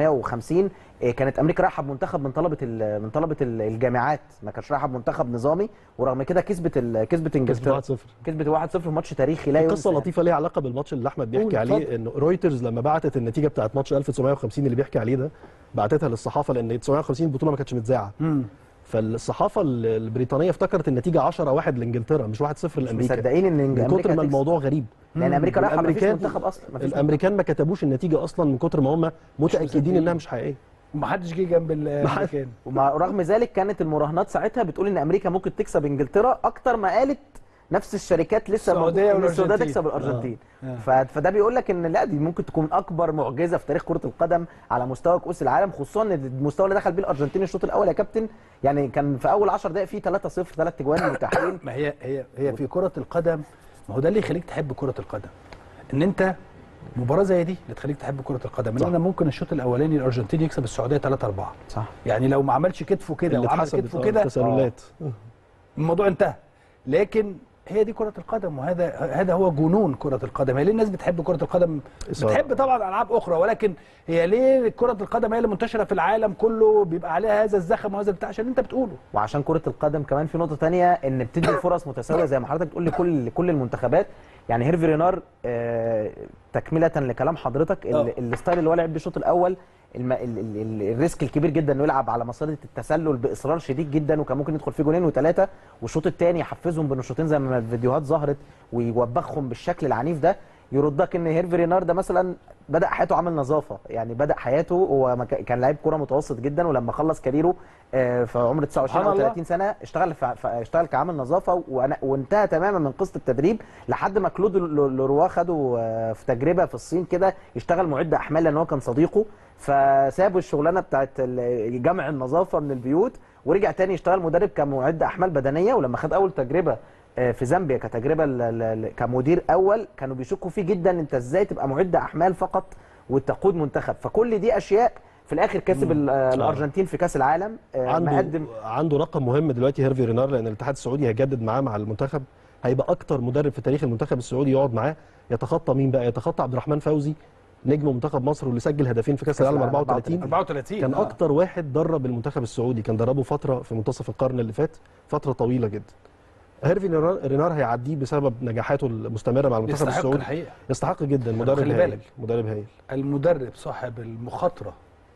1950 إيه، كانت امريكا رايحه بمنتخب من طلبه ال- من طلبه ال- الجامعات ما كانتش رايحه بمنتخب نظامي ورغم كده كسبت ال- كسبت انجلترا 1-0 كسبت 1-0 في ماتش تاريخي لا قصه ينسى لطيفه ليها علاقه بالماتش اللي احمد قول، بيحكي عليه اتفضل. ان رويترز لما بعتت النتيجه بتاعت ماتش 1950 اللي بيحكي عليه ده بعتتها للصحافه لان 1950 البطوله ما كانتش متذاعه مم. فالصحافه ال- البريطانيه افتكرت النتيجه 10 1 لانجلترا مش 1 0 مش لامريكا مصدقين ان من امريكا كتر ما هتكسب. الموضوع غريب لان امريكا رايحه ما فيش والأمريكان- منتخب اصلا ما فيش الامريكان ما كتبوش النتيجه اصلا من كتر ما هم متاكدين مصدقين. انها مش حقيقيه ومحدش جه جنب الامريكان ومع رغم ذلك كانت المراهنات ساعتها بتقول ان امريكا ممكن تكسب انجلترا اكتر ما قالت نفس الشركات لسه السعودية موجودة- إن السعوديه والأرجنتين. تكسب الارجنتين آه. ف- فده بيقول لك ان لا دي ممكن تكون اكبر معجزه في تاريخ كره القدم على مستوى كؤوس العالم خصوصا ان المستوى اللي دخل بيه الارجنتين الشوط الاول يا كابتن يعني كان في اول 10 دقائق فيه 3 0 ثلاث اجوان متاحين ما هي هي هي في كرة القدم ما هو ده اللي يخليك تحب كرة القدم ان انت مباراة زي دي اللي تخليك تحب كرة القدم ان صح. انا ممكن الشوط الاولاني الارجنتين يكسب السعودية 3 4 صح يعني لو ما عملش كتفه كده اللي وعمل اتحسبت كتفه آه، كده تسللات الموضوع انتهى لكن هي دي كره القدم وهذا هذا هو جنون كره القدم هي ليه الناس بتحب كره القدم إثارة. بتحب طبعا العاب اخرى ولكن هي ليه كره القدم هي اللي منتشره في العالم كله بيبقى عليها هذا الزخم وهذا البتاع عشان انت بتقوله وعشان كره القدم كمان في نقطه تانية ان بتدي فرص متساويه زي ما حضرتك بتقول لكل لكل المنتخبات يعني هيرفي رينار آه، تكمله لكلام حضرتك ال- آه. الستايل اللي هو لعب بيه الشوط الاول الم... ال... ال... ال... الريسك الكبير جدا انه يلعب على مصيده التسلل باصرار شديد جدا وكان ممكن يدخل فيه جولين وثلاثه والشوط الثاني يحفزهم بين الشوطين زي ما الفيديوهات ظهرت ويوبخهم بالشكل العنيف ده يردك ان هيرفي رينار ده مثلا بدا حياته عامل نظافه يعني بدا حياته هو ما كان- كان لعيب كوره متوسط جدا ولما خلص كاريره آه، في عمر 29 سبحان او الله. 30 سنه اشتغل في في- اشتغل كعامل نظافه وأنا- وانتهى تماما من قصه التدريب لحد ما كلود لو- لوروا خده آه، في تجربه في الصين كده يشتغل معد احمال لان هو كان صديقه فسابوا الشغلانه بتاعت ال- جمع النظافه من البيوت ورجع تاني يشتغل مدرب كمعد احمال بدنيه ولما خد اول تجربه آه، في زامبيا كتجربه ل- ل- ل- كمدير اول كانوا بيشكوا فيه جدا انت ازاي تبقى معد احمال فقط وتقود منتخب فكل دي اشياء في الاخر كسب ال- آه، الارجنتين في كاس العالم آه، عنده مقدم عنده رقم مهم دلوقتي هيرفي رينار لان الاتحاد السعودي هيجدد معاه مع المنتخب هيبقى اكتر مدرب في تاريخ المنتخب السعودي يقعد معاه يتخطى مين بقى يتخطى عبد الرحمن فوزي نجم منتخب مصر واللي سجل هدفين في كاس العالم العالم 34 34 كان آه. اكتر واحد درب المنتخب السعودي كان دربه فتره في منتصف القرن اللي فات فتره طويله جدا هيرفي رينار- رينار هيعديه بسبب نجاحاته المستمره مع المنتخب يستحق السعودي الحقيقه يستحق جدا مدرب خلي هايل بالك. مدرب هايل المدرب صاحب المخاطره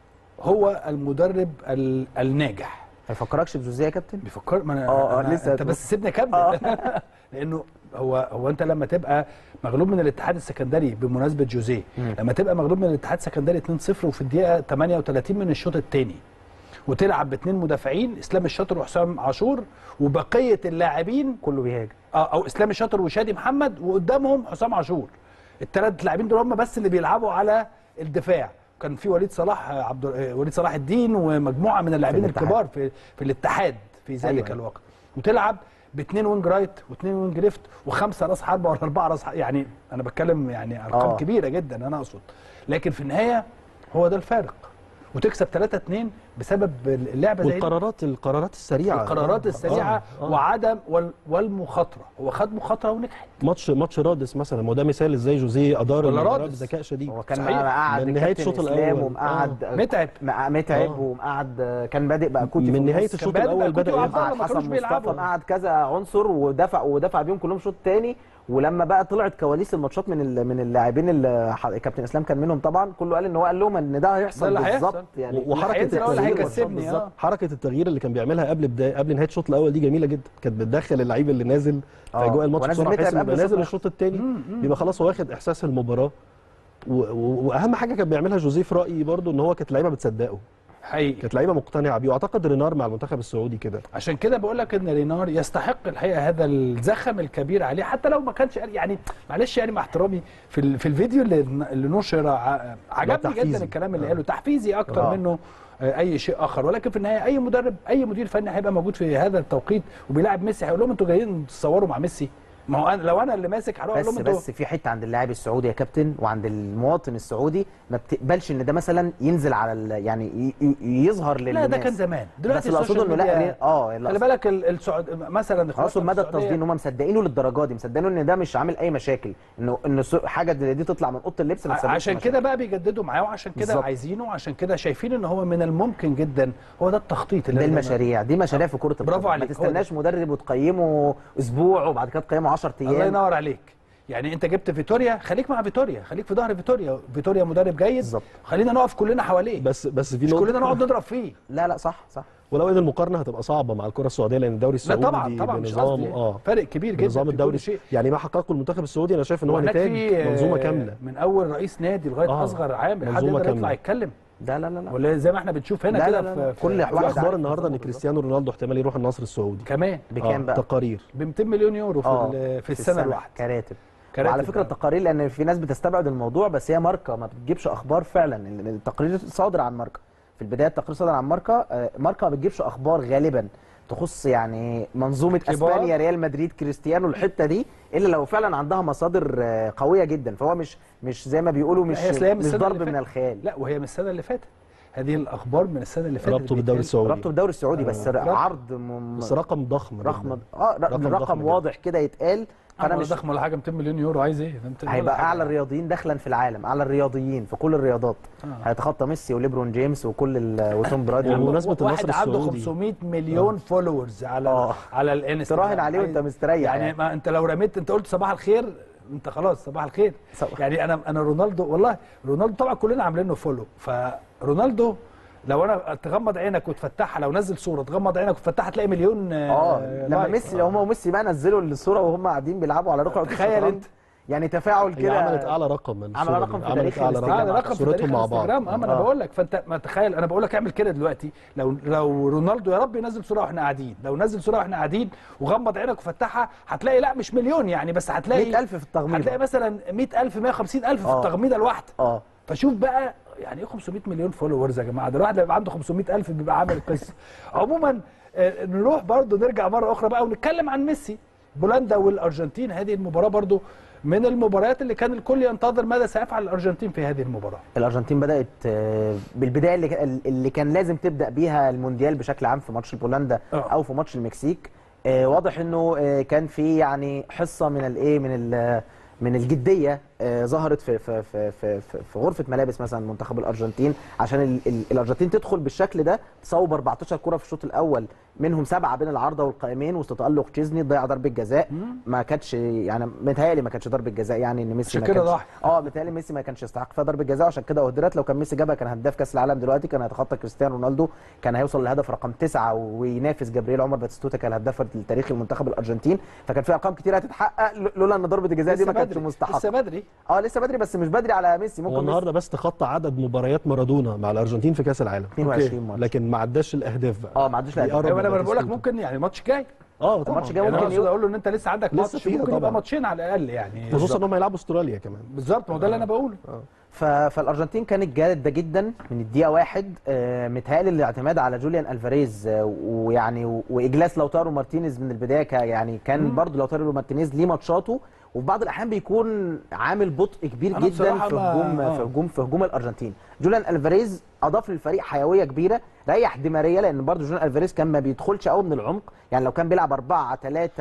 هو المدرب ال- الناجح ما يفكركش بجوزيه يا كابتن بيفكر ما انا آه، آه، أنا لسه انت هتقول. بس سيبني اكمل لانه هو هو انت لما تبقى مغلوب من الاتحاد السكندري بمناسبه جوزيه مم. لما تبقى مغلوب من الاتحاد السكندري 2-0 وفي الدقيقه 38 من الشوط الثاني وتلعب باثنين مدافعين اسلام الشاطر وحسام عاشور وبقيه اللاعبين كله بيهاجم اه او اسلام الشاطر وشادي محمد وقدامهم حسام عاشور الثلاث لاعبين دول هم بس اللي بيلعبوا على الدفاع كان في وليد صلاح آه، عبد آه، وليد صلاح الدين ومجموعه من اللاعبين الاتحاد. الكبار في في الاتحاد في ذلك أيوة. أيوة. الوقت وتلعب باثنين وينج رايت واثنين وينج ليفت وخمسه راس حربه ولا اربعه راس حربة. يعني انا بتكلم يعني ارقام آه. آه. كبيره جدا انا اقصد لكن في النهايه هو ده الفارق وتكسب 3 2 بسبب اللعبه زي دي. والقرارات القرارات السريعه القرارات آه، السريعه آه، آه. وعدم وال والمخاطره هو خد مخاطره ونجحت ماتش ماتش رادس مثلا ما هو ده مثال ازاي جوزيه ادار ولا المباراة رادس. بذكاء شديد هو كان صحيح. مقعد من نهاية الكابتن الشوط إسلام الأول. ومقعد متعب مع- متعب آه. ومقعد كان بادئ بقى كوتي من في نهايه النص. الشوط بادئ الاول بقى كوتي بدا وعبد يلعب. الله ما قعد كانوش حسن بيلعبوا. مصطفى قعد كذا عنصر ودفع ودفع بيهم كلهم شوط تاني ولما بقى طلعت كواليس الماتشات من ال- من اللاعبين اللي ح- كابتن اسلام كان منهم طبعا كله قال ان هو قال لهم ان ده ده هيحصل اللي بالظبط هيحصل. يعني وحركه هينزل هو اللي التغيير هيكسبني، بالظبط. آه. حركه التغيير اللي كان بيعملها قبل بدايه قبل نهايه الشوط الاول دي جميله جدا كانت بتدخل اللعيب اللي نازل في آه. اجواء الماتش ونازل بسرعه متعب بحيث إنه قبل يبقى الشوط نازل الأول. الشوط الثاني بيبقى خلاص هو واخد احساس المباراه و- و- واهم حاجه كان بيعملها جوزيه في رايي برضو ان هو كانت لعيبه بتصدقه حقيقي كانت لعيبه مقتنعه بيه واعتقد رينار مع المنتخب السعودي كده عشان كده بقول لك ان رينار يستحق الحقيقه هذا الزخم الكبير عليه حتى لو ما كانش يعني معلش يعني مع احترامي في ال- في الفيديو اللي اللي نشر ع- عجبني تحفيزي. جدا الكلام اللي آه. قاله تحفيزي اكتر آه. منه آه، اي شيء اخر ولكن في النهايه اي مدرب اي مدير فني هيبقى موجود في هذا التوقيت وبيلاعب ميسي هيقول لهم انتوا جايين تصوروا مع ميسي ما هو أنا لو انا اللي ماسك هروح اقول بس لهم انتوا بس في حته عند اللاعب السعودي يا كابتن وعند المواطن السعودي ما بتقبلش ان ده مثلا ينزل على ال- يعني ي- ي- يظهر للناس لا ده كان زمان بس دلوقتي اللي اقصده السوشيال انه لا ميديا- ليه- اه اللي خلي أقصده- بالك ال- السعود مثلا اقصد مدى التصدير ان هم مصدقينه للدرجه دي مصدقينه ان ده مش عامل اي مشاكل انه انه سو- حاجه زي دي تطلع من اوضه اللبس ما تسببش عشان مشاكل. كده بقى بيجددوا معاه وعشان كده بالظبط. عايزينه وعشان كده شايفين ان هو من الممكن جدا هو ده التخطيط اللي دي أنا- المشاريع دي مشاريع في كره القدم برافو عليك، ما هو ده. تستناش مدرب وتقيمه اسبوع وبعد كده تقيمه 10 ايام الله ينور عليك يعني انت جبت فيتوريا خليك مع فيتوريا خليك في ظهر فيتوريا فيتوريا مدرب جيد بالظبط. خلينا نقف كلنا حواليه بس بس في مش كلنا نقطه نقعد نضرب فيه لا لا صح صح ولو ان المقارنه هتبقى صعبه مع الكره السعوديه لان الدوري لا السعودي طبعا طبعا مش بنظام قصدي اه فرق كبير جدا نظام في الدوري كل شيء يعني ما حققه المنتخب السعودي انا شايف ان هو وهناك نتاج في منظومه آه، كامله من اول رئيس نادي لغايه آه، اصغر عامل حد منظومة يقدر يطلع كاملة. يتكلم لا لا لا لا ولا زي ما احنا بنشوف هنا لا كده لا لا. في كل في- واحد في عارف اخبار النهارده ان بالظبط. كريستيانو رونالدو احتمال يروح النصر السعودي كمان بكام آه، بقى تقارير ب 200 مليون يورو في, اه ال- في السنه الواحده كراتب كراتب وعلى فكره آه. التقارير لان في ناس بتستبعد الموضوع بس هي ماركه ما بتجيبش اخبار فعلا ال- التقرير صادر عن ماركه في البدايه التقرير صادر عن ماركه آه، ماركه ما بتجيبش اخبار غالبا تخص يعني منظومه كبار. اسبانيا ريال مدريد كريستيانو الحته دي الا لو فعلا عندها مصادر آه، قويه جدا فهو مش مش زي ما بيقولوا مش هي أصل هي من مش السنة ضرب اللي من فاتت. الخيال لا وهي من السنه اللي فاتت هذه الاخبار من السنه اللي فاتت ربطه بالدوري بيتقال- السعودي ربطه بالدوري السعودي بس ربط. عرض م... بس رقم ضخم جداً. رقم اه رقم رقم, ضخم رقم جداً. واضح كده يتقال فانا فانا مش مش ضخم ولا حاجه 200 مليون يورو عايز ايه ده 200 ولا هيبقى حاجة. اعلى الرياضيين دخلا في العالم اعلى الرياضيين في كل الرياضات آه. هيتخطى ميسي وليبرون جيمس وكل ال... وتوم برادي يعني بمناسبة واحد النصر عنده السعودي. 500 مليون فولورز على آه. على الانستغرام تراهن عليه وانت عايز- مستريح يعني يعني. ما انت لو رميت انت قلت صباح الخير انت خلاص صباح الخير صباح. يعني انا انا رونالدو والله رونالدو طبعا كلنا عاملين له فولو فرونالدو لو انا تغمض عينك وتفتحها لو نزل صوره تغمض عينك وتفتحها تلاقي مليون اه لما لايك. ميسي لو هما وميسي بقى نزلوا الصوره وهم قاعدين بيلعبوا على ركعه تخيل الشطرنج، انت. يعني تفاعل هي كده عملت اعلى رقم من عمل الصورة رقم دي. في عملت تاريخ اعلى الانستجرام. هذا رقم رقم في صورتهم تاريخ مع بعض الانستجرام اه ما انا آه. بقول لك فانت ما تخيل انا بقول لك اعمل كده دلوقتي لو لو رونالدو يا رب ينزل صوره واحنا قاعدين لو نزل صوره واحنا قاعدين وغمض عينك وفتحها هتلاقي لا مش مليون يعني بس هتلاقي 100000 في التغميض هتلاقي مثلا 100000 150000 في آه. التغميضه الواحده اه فشوف بقى يعني ايه 500 مليون فولورز يا جماعه ده الواحد بيبقى عنده 500000 بيبقى عامل قصه عموما آه، نروح برضو نرجع مره اخرى بقى ونتكلم عن ميسي بولندا والارجنتين هذه المباراه برضو من المباريات اللي كان الكل ينتظر ماذا سيفعل الارجنتين في هذه المباراه الارجنتين بدات آه، بالبدايه اللي اللي كان لازم تبدا بيها المونديال بشكل عام في ماتش بولندا آه. او في ماتش المكسيك آه، واضح انه آه، كان في يعني حصه من الايه من ال- من الجديه آه، ظهرت في في في في في في غرفه ملابس مثلا منتخب الارجنتين عشان ال- ال- الارجنتين تدخل بالشكل ده تصوب 14 كره في الشوط الاول منهم سبعه بين العارضه والقائمين وسط تالق تشيزني ضيع ضربه جزاء ما كانتش يعني متهيألي ما كانتش ضربه جزاء يعني ان ميسي عشان ما كده كانش ضاع. اه متهيألي ميسي ما كانش يستحق فيها ضربه جزاء وعشان كده اهدرت لو كان ميسي جابها كان هداف كاس العالم دلوقتي كان هيتخطى كريستيانو رونالدو كان هيوصل للهدف رقم تسعه وينافس جابرييل عمر باتيستوتا كالهداف التاريخي لمنتخب الارجنتين فكان في ارقام كتير هتتحقق لولا ان ضربه الجزاء دي لسه ما كانتش بدري، مستحقه لسه بدري اه لسه بدري بس مش بدري على ميسي هو ممكن ميسي النهارده بس تخطى عدد مباريات مارادونا مع الارجنتين في كاس العالم 22 ماتش لكن ما عداش الاهداف بقى اه ما عدوش لا بيقرب ايوه انا من بقول لك باتيستوتا. ممكن يعني الماتش جاي اه طبعا الماتش جاي يعني انا ممكن اقصد يو- اقول له ان انت لسه عندك لسه ماتش فيها ممكن يبقى طبعا. ماتشين على الاقل يعني خصوصا ان هم هيلعبوا استراليا كمان بالظبط ما هو ده اللي انا بقوله ف... فالارجنتين كانت جاده جدا من الدقيقه واحد آه، متهيألي الاعتماد على جوليان الفاريز آه، ويعني و- واجلاس لوتارو مارتينيز من البدايه ك... يعني كان برضو لوتارو مارتينيز ليه ماتشاته وفي بعض الاحيان بيكون عامل بطء كبير أنا جدا بصراحة في ما- هجوم آه. في هجوم في هجوم الارجنتين جوليان الفاريز اضاف للفريق حيويه كبيره ريح دي ماريا لان برضو جوليان الفاريز كان ما بيدخلش قوي من العمق يعني لو كان بيلعب 4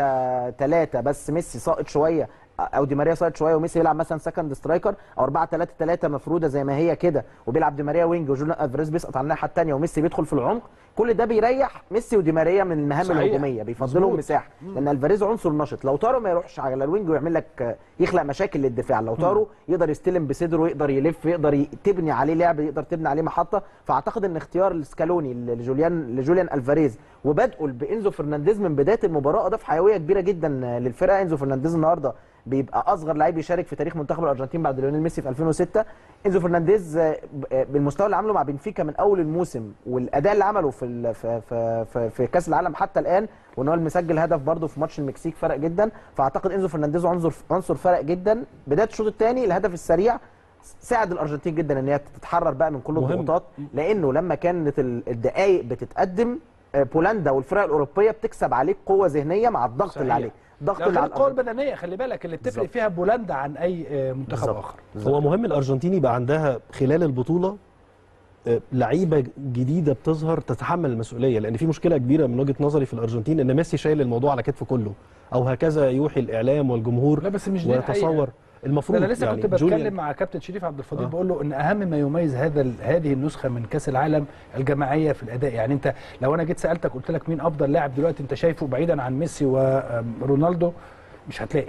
3 3 بس ميسي ساقط شويه او دي ماريا ساقط شويه وميسي يلعب مثلا سكند سترايكر او 4 3 3 مفروده زي ما هي كده وبيلعب دي ماريا وينج وجوليان الفاريز بيسقط على الناحيه الثانيه وميسي بيدخل في العمق كل ده بيريح ميسي ودي ماريا من المهام صحيح. الهجوميه بيفضلهم مظبوط. مساحه لان الفاريز عنصر نشط لو تارو ما يروحش على الوينج ويعمل لك يخلق مشاكل للدفاع لو تارو يقدر يستلم بصدره يقدر يلف يقدر ي- تبني عليه لعب يقدر تبني عليه محطه فاعتقد ان اختيار السكالوني لجوليان لجوليان الفاريز وبدءه بانزو فرنانديز من بدايه المباراه اضاف حيويه كبيره جدا للفرقه انزو فرنانديز النهارده بيبقى اصغر لعيب يشارك في تاريخ منتخب الارجنتين بعد ليونيل ميسي في 2006 انزو فرنانديز آه، ب- آه، بالمستوى اللي عمله مع بنفيكا من اول الموسم والاداء اللي عمله في ال- في في في, في كاس العالم حتى الان وان هو مسجل هدف برده في ماتش المكسيك فرق جدا فاعتقد انزو فرنانديز عنصر عنصر فرق جدا بدايه الشوط الثاني الهدف السريع ساعد الارجنتين جدا ان هي تتحرر بقى من كل مهم. الضغوطات لانه لما كانت ال- الدقائق بتتقدم آه، بولندا والفرق الاوروبيه بتكسب عليك قوه ذهنيه مع الضغط صحيح. اللي عليك الضغط لو اللي على كانت القوه الأرجنتين. البدنيه خلي بالك اللي بتفرق بالظبط. فيها بولندا عن اي آه، منتخب بالظبط. اخر هو مهم الارجنتين يبقى عندها خلال البطوله آه، لعيبه جديده بتظهر تتحمل المسؤوليه لان في مشكله كبيره من وجهه نظري في الارجنتين ان ميسي شايل الموضوع على كتفه كله او هكذا يوحي الاعلام والجمهور لا بس مش دي الحقيقة. ويتصور ده المفروض انا لسه يعني كنت جوليان- بتكلم مع كابتن شريف عبد الفضيل آه. بقول له ان اهم ما يميز هذا ال- هذه النسخه من كاس العالم الجماعيه في الاداء يعني انت لو انا جيت سالتك قلت لك مين افضل لاعب دلوقتي انت شايفه بعيدا عن ميسي ورونالدو مش هتلاقي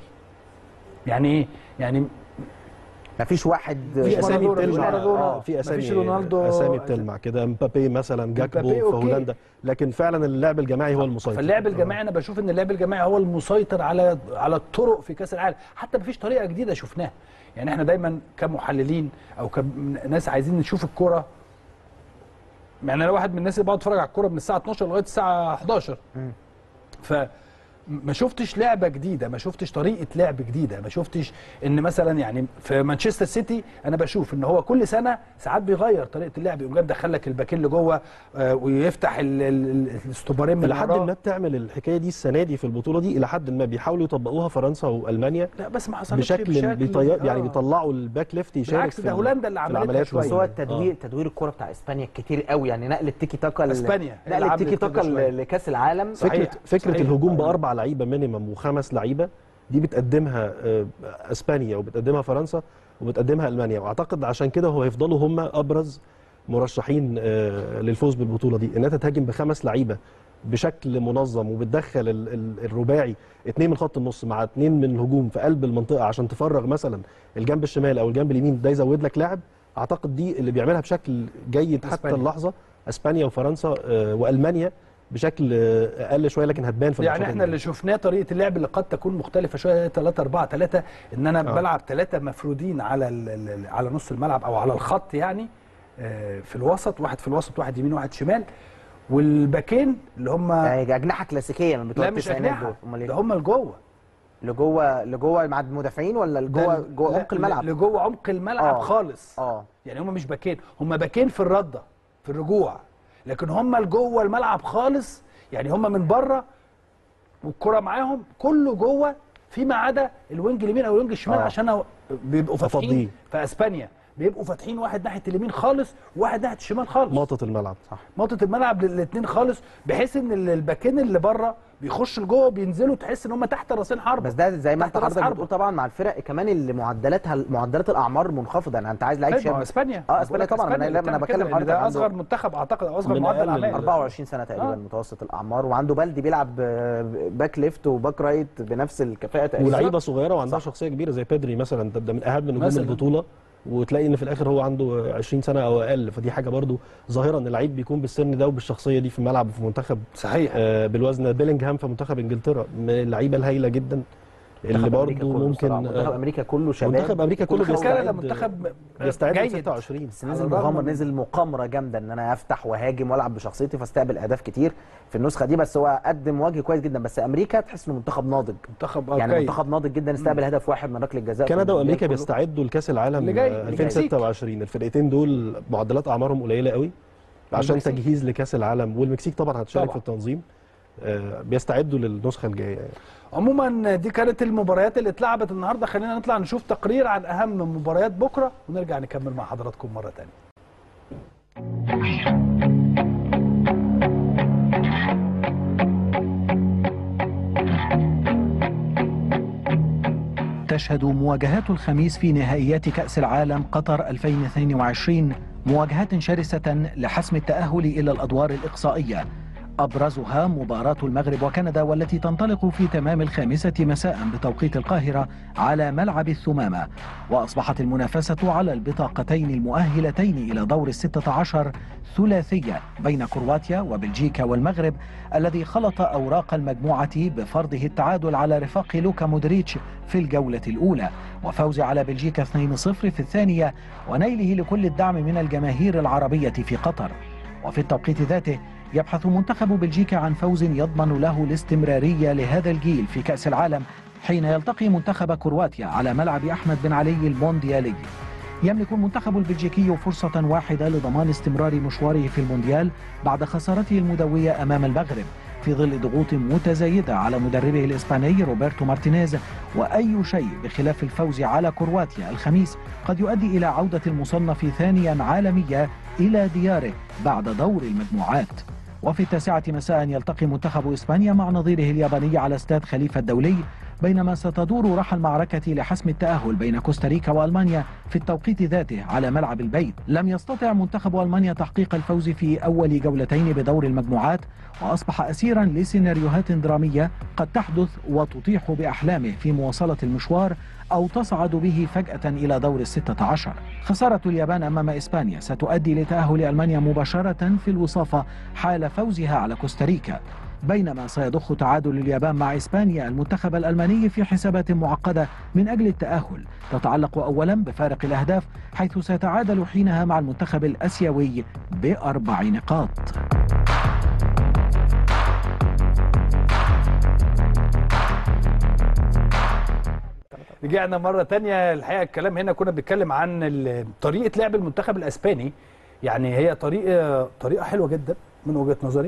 يعني ايه يعني مفيش واحد في أسامي مارادونا، مش بتلمع. مارادونا. اه في اسامي مفيش رونالدو. اسامي بتلمع كده مبابي مثلا جاكبو مبابي في أوكي. هولندا لكن فعلا اللعب الجماعي هو المسيطر فاللعب آه. الجماعي انا بشوف ان اللعب الجماعي هو المسيطر على على الطرق في كاس العالم حتى مفيش طريقه جديده شفناها يعني احنا دايما كمحللين او كناس عايزين نشوف الكوره يعني انا واحد من الناس اللي بقعد اتفرج على الكوره من الساعه 12 لغايه الساعه 11 ف ما شفتش لعبه جديده ما شفتش طريقه لعب جديده ما شفتش ان مثلا يعني في مانشستر سيتي انا بشوف ان هو كل سنه ساعات بيغير طريقه اللعب يقوم جاي مدخل لك الباكين لجوه آه، ويفتح ال- ال- الاستوبارين من الى حد وراه. ما بتعمل الحكايه دي السنه دي في البطوله دي الى حد ما بيحاولوا يطبقوها فرنسا والمانيا لا بس ما حصلش بشكل بيطير يعني آه. بيطلعوا الباك ليفت يشارك بالعكس في ده ال- هولندا اللي في عملتها العمليات شوية. بس هو آه. التدوير تدوير الكوره بتاع اسبانيا كتير قوي يعني نقل التيكي تاكا ل- اسبانيا اللي نقل عملت التيكي كده تاكا شوية. ل- لكاس العالم صحيح. فكره فكره صحيح. الهجوم آه. باربع لعيبه مينيمم وخمس لعيبه دي بتقدمها آه، اسبانيا وبتقدمها فرنسا وبتقدمها المانيا واعتقد عشان كده هو هيفضلوا هم ابرز مرشحين آه، للفوز بالبطوله دي انها تتهاجم بخمس لعيبه بشكل منظم وبتدخل ال- ال- الرباعي اتنين من خط النص مع اتنين من الهجوم في قلب المنطقه عشان تفرغ مثلا الجنب الشمال او الجنب اليمين ده يزود لك لاعب اعتقد دي اللي بيعملها بشكل جيد حتى أسبانيا. اللحظه اسبانيا وفرنسا آه، والمانيا بشكل آه، اقل شويه لكن هتبان في يعني الماتشات احنا اللي الجاية. شفناه طريقه اللعب اللي قد تكون مختلفه شويه 3 4 3 ان انا آه. بلعب ثلاثه مفرودين على ال- ال- على نص الملعب او على الخط يعني آه، في الوسط واحد في الوسط واحد يمين واحد شمال والباكين اللي هم يعني اجنحه كلاسيكيه من بتوع لا مش التسعينات اجنحه دول امال ده ايه هم لجوه لجوه لجوه مع المدافعين ولا لجوه ده جوه لا، عمق الملعب لجوه عمق الملعب آه. خالص اه يعني هم مش باكين هم باكين في الرده في الرجوع لكن هم لجوه الملعب خالص يعني هم من بره والكره معاهم كله جوه فيما عدا الوينج اليمين او الوينج الشمال آه. عشان أو- بيبقوا فاتحين أفضيه. في اسبانيا بيبقوا فاتحين واحد ناحيه اليمين خالص وواحد ناحيه الشمال خالص ماطة الملعب صح نقطه الملعب للاثنين خالص بحيث ان ال- الباكين اللي بره بيخشوا لجوه بينزلوا تحس ان هم تحت راسين حرب بس ده زي ما تحت انت راس حضرتك حربة. بتقول طبعا مع الفرق كمان اللي معدلاتها معدلات الاعمار منخفضه يعني انت عايز لعيب طيب ما هو شاب اسبانيا اه اسبانيا بقول لك طبعا انا اللي لا انا بتعمل بتكلم كده، لأن حضرتك ده عنده اصغر منتخب اعتقد او اصغر من معدل أقل اعمال 24 سنه تقريبا آه. متوسط الاعمار وعنده بلدي بيلعب آه، باك ليفت وباك رايت بنفس الكفاءه تقريبا ولعيبه صغيره وعندها شخصيه كبيره زي بيدري مثلا ده, ده من اهم نجوم مثلاً. البطوله وتلاقي ان في الاخر هو عنده 20 سنه او اقل فدي حاجه برضو ظاهره ان اللعيب بيكون بالسن ده وبالشخصيه دي في الملعب وفي منتخب صحيح آه، بالوزن بيلينجهام في منتخب انجلترا من اللعيبه الهايله جدا اللي منتخب أمريكا برضو كله ممكن بصراحة. منتخب آه، امريكا كله شباب منتخب امريكا كله كل خمس كندا بيستعد منتخب بيستعد ل جيد 26 بس على نزل الرغم مغامره من- نزل مقامره جامده ان انا افتح وهاجم والعب بشخصيتي فاستقبل اهداف كتير في النسخه دي بس هو قدم وجه كويس جدا بس امريكا تحس انه منتخب ناضج منتخب آه، يعني جيد. منتخب ناضج جدا استقبل هدف واحد من ركله جزاء في كندا المونديال وامريكا كله. بيستعدوا لكاس العالم اللي جاي، آه، اللي جاي. 2026 الفرقتين دول معدلات اعمارهم قليله قوي عشان والمكسيك. تجهيز لكاس العالم والمكسيك طبعا هتشارك طبعاً. في التنظيم آه، بيستعدوا للنسخه الجايه يعني. عموما دي كانت المباريات اللي اتلعبت النهارده خلينا نطلع نشوف تقرير عن اهم مباريات بكره ونرجع نكمل مع حضراتكم مره ثانيه تشهد مواجهات الخميس في نهائيات كأس العالم قطر 2022 مواجهات شرسة لحسم التأهل إلى الأدوار الإقصائية أبرزها مباراة المغرب وكندا والتي تنطلق في تمام الخامسة مساء بتوقيت القاهرة على ملعب الثمامة وأصبحت المنافسة على البطاقتين المؤهلتين إلى دور الستة عشر ثلاثية بين كرواتيا وبلجيكا والمغرب الذي خلط أوراق المجموعة بفرضه التعادل على رفاق لوكا مودريتش في الجولة الأولى وفوز على بلجيكا 2-0 في الثانية ونيله لكل الدعم من الجماهير العربية في قطر وفي التوقيت ذاته يبحث منتخب بلجيكا عن فوز يضمن له الاستمرارية لهذا الجيل في كأس العالم حين يلتقي منتخب كرواتيا على ملعب أحمد بن علي المونديالي يملك المنتخب البلجيكي فرصة واحدة لضمان استمرار مشواره في المونديال بعد خسارته المدوية أمام المغرب في ظل ضغوط متزايدة على مدربه الإسباني روبرتو مارتينيز وأي شيء بخلاف الفوز على كرواتيا الخميس قد يؤدي إلى عودة المصنف ثانيا عالميا إلى دياره بعد دور المجموعات وفي التاسعة مساء يلتقي منتخب إسبانيا مع نظيره الياباني على استاد خليفة الدولي بينما ستدور رحى المعركة لحسم التأهل بين كوستاريكا وألمانيا في التوقيت ذاته على ملعب البيت لم يستطع منتخب ألمانيا تحقيق الفوز في أول جولتين بدور المجموعات وأصبح أسيرا لسيناريوهات درامية قد تحدث وتطيح بأحلامه في مواصلة المشوار أو تصعد به فجأة إلى دور الستة عشر خسارة اليابان أمام إسبانيا ستؤدي لتأهل ألمانيا مباشرة في الوصافة حال فوزها على كوستاريكا بينما سيضخ تعادل اليابان مع إسبانيا المنتخب الألماني في حسابات معقدة من أجل التأهل تتعلق أولا بفارق الأهداف حيث سيتعادل حينها مع المنتخب الأسيوي بأربع نقاط رجعنا مرة تانية الحقيقة الكلام هنا كنا بنتكلم عن ال- طريقة لعب المنتخب الأسباني يعني هي طريقة طريقة حلوة جدا من وجهة نظري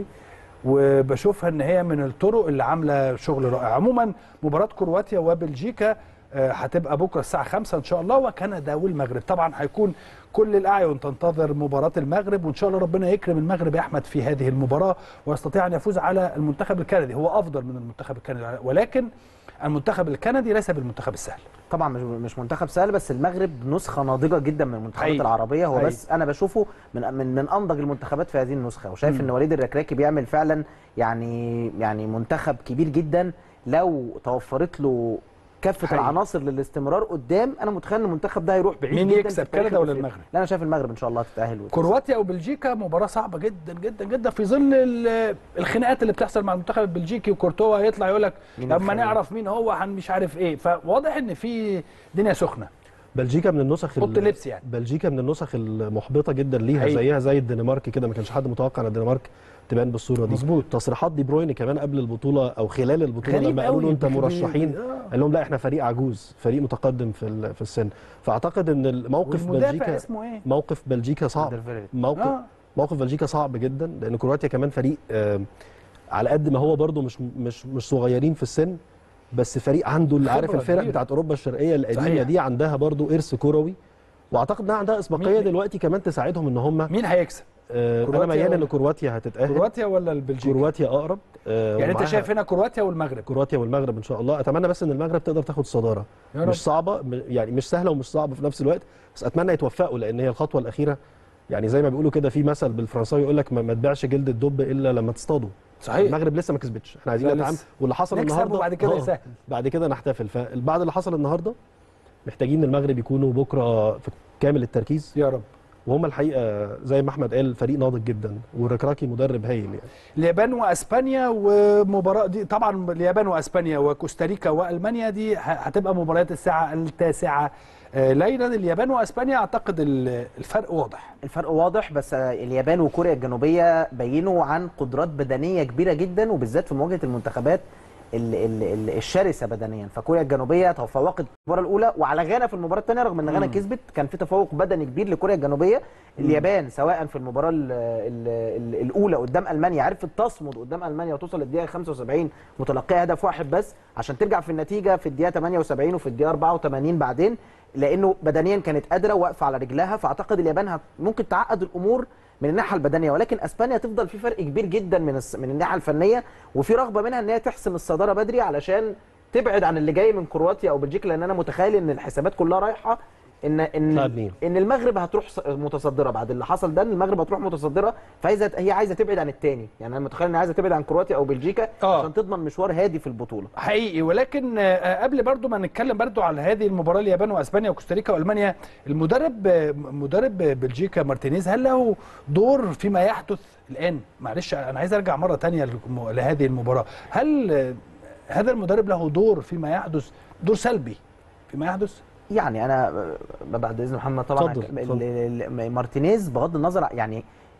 وبشوفها ان هي من الطرق اللي عامله شغل رائع عموما مباراه كرواتيا وبلجيكا آه، هتبقى بكره الساعه 5 ان شاء الله وكندا والمغرب طبعا هيكون كل الاعين تنتظر مباراه المغرب وان شاء الله ربنا يكرم المغرب يا احمد في هذه المباراه ويستطيع ان يفوز على المنتخب الكندي هو افضل من المنتخب الكندي ولكن المنتخب الكندي ليس بالمنتخب السهل طبعا مش مش منتخب سهل بس المغرب نسخه ناضجه جدا من المنتخبات حقيقي. العربيه هو حقيقي. بس انا بشوفه من من من انضج المنتخبات في هذه النسخه وشايف مم. ان وليد الركراكي بيعمل فعلا يعني يعني منتخب كبير جدا لو توفرت له كافه حقيقي. العناصر للاستمرار قدام انا متخيل ان المنتخب ده هيروح بعيد مين جدا يكسب، في التاريخ كندا ولا الأفريقي. المغرب؟ لا انا شايف المغرب ان شاء الله هتتاهل وتكسب. كرواتيا وبلجيكا مباراه صعبه جدا جدا جدا في ظل ال- الخناقات اللي بتحصل مع المنتخب البلجيكي وكورتوا يطلع يقول لك مين لما الخاين؟ نعرف مين هو هن مش عارف ايه فواضح ان في دنيا سخنه بلجيكا من النسخ اوضه ال- لبس يعني بلجيكا من النسخ المحبطه جدا ليها حقيقي. زيها زي الدنمارك كده ما كانش حد متوقع ان الدنمارك تبان بالصوره دي مظبوط. تصريحات دي بروين كمان قبل البطوله او خلال البطوله غريب لما قالوا له قوي انت بي- مرشحين آه. قال لهم لا احنا فريق عجوز فريق متقدم في ال- في السن فاعتقد ان الموقف والمدافع بلجيكا اسمه ايه؟ موقف بلجيكا صعب الدرفيلد. موقف آه. موقف بلجيكا صعب جدا لان كرواتيا كمان فريق آه، على قد ما هو برده مش مش مش صغيرين في السن بس فريق عنده اللي عارف خبرة الفرق كبيرة. بتاعت اوروبا الشرقيه القديمه صحيح. دي عندها برده ارث كروي واعتقد انها عندها اسبقيه مين- دلوقتي كمان تساعدهم ان هم مين هيكسب؟ آه، انا كرواتيا ميال ان ولا- كرواتيا هتتاهل كرواتيا ولا البلجيكي؟ كرواتيا اقرب آه، يعني انت ومعاها شايف هنا كرواتيا والمغرب كرواتيا والمغرب ان شاء الله اتمنى بس ان المغرب تقدر تاخد الصداره يا رب مش صعبه م- يعني مش سهله ومش صعبه في نفس الوقت بس اتمنى يتوفقوا لان هي الخطوه الاخيره يعني زي ما بيقولوا كده في مثل بالفرنساوي يقول لك ما ما تبيعش جلد الدب الا لما تصطاده صحيح المغرب لسه ما كسبتش احنا عايزين لا نتعامل لسه. واللي حصل نكسب النهارده وبعد كده آه، يسهل بعد كده نحتفل فبعد اللي حصل النهارده محتاجين المغرب يكونوا بكره في كامل التركيز يا رب وهم الحقيقه زي ما احمد قال فريق ناضج جدا والركراكي مدرب هايل يعني اليابان واسبانيا ومباراه دي طبعا اليابان واسبانيا وكوستاريكا والمانيا دي ه- هتبقى مباريات الساعه التاسعه آه، ليلا اليابان واسبانيا اعتقد ال- الفرق واضح الفرق واضح بس اليابان وكوريا الجنوبيه بينوا عن قدرات بدنيه كبيره جدا وبالذات في مواجهه المنتخبات ال- ال- ال- الشرسه بدنيا فكوريا الجنوبيه تفوقت في المباراه الاولى وعلى غانا في المباراه الثانيه رغم ان غانا مم. كسبت كان في تفوق بدني كبير لكوريا الجنوبيه اليابان سواء في المباراه ال ال ال الاولى قدام المانيا عرفت تصمد قدام المانيا وتوصل للدقيقه 75 متلقيه هدف واحد بس عشان ترجع في النتيجه في الدقيقه 78 وفي الدقيقه 84 بعدين لانه بدنيا كانت قادره واقفه على رجلها فاعتقد اليابان هت- ممكن تعقد الامور من الناحيه البدنيه ولكن اسبانيا تفضل في فرق كبير جدا من الس- من الناحيه الفنيه وفي رغبه منها ان هي تحسم الصداره بدري علشان تبعد عن اللي جاي من كرواتيا او بلجيكا لان انا متخيل ان الحسابات كلها رايحه ان ان تلعب مين؟ ان المغرب هتروح ص- متصدره بعد اللي حصل ده ان المغرب هتروح متصدره فعايزه هي عايزه تبعد عن الثاني يعني انا متخيل ان عايزه تبعد عن كرواتيا او بلجيكا آه. عشان تضمن مشوار هادي في البطوله حقيقي ولكن آه، قبل برضو ما نتكلم برضو على هذه المباراه اليابان واسبانيا وكوستاريكا والمانيا المدرب آه، مدرب بلجيكا مارتينيز هل له دور فيما يحدث الان معلش انا عايز ارجع مره تانية للم- لهذه المباراه هل آه، هذا المدرب له دور فيما يحدث دور سلبي فيما يحدث يعني انا ب- بعد اذن محمد طبعا اتفضل، ال- اتفضل. ال- ال- مارتينيز بغض النظر ع- يعني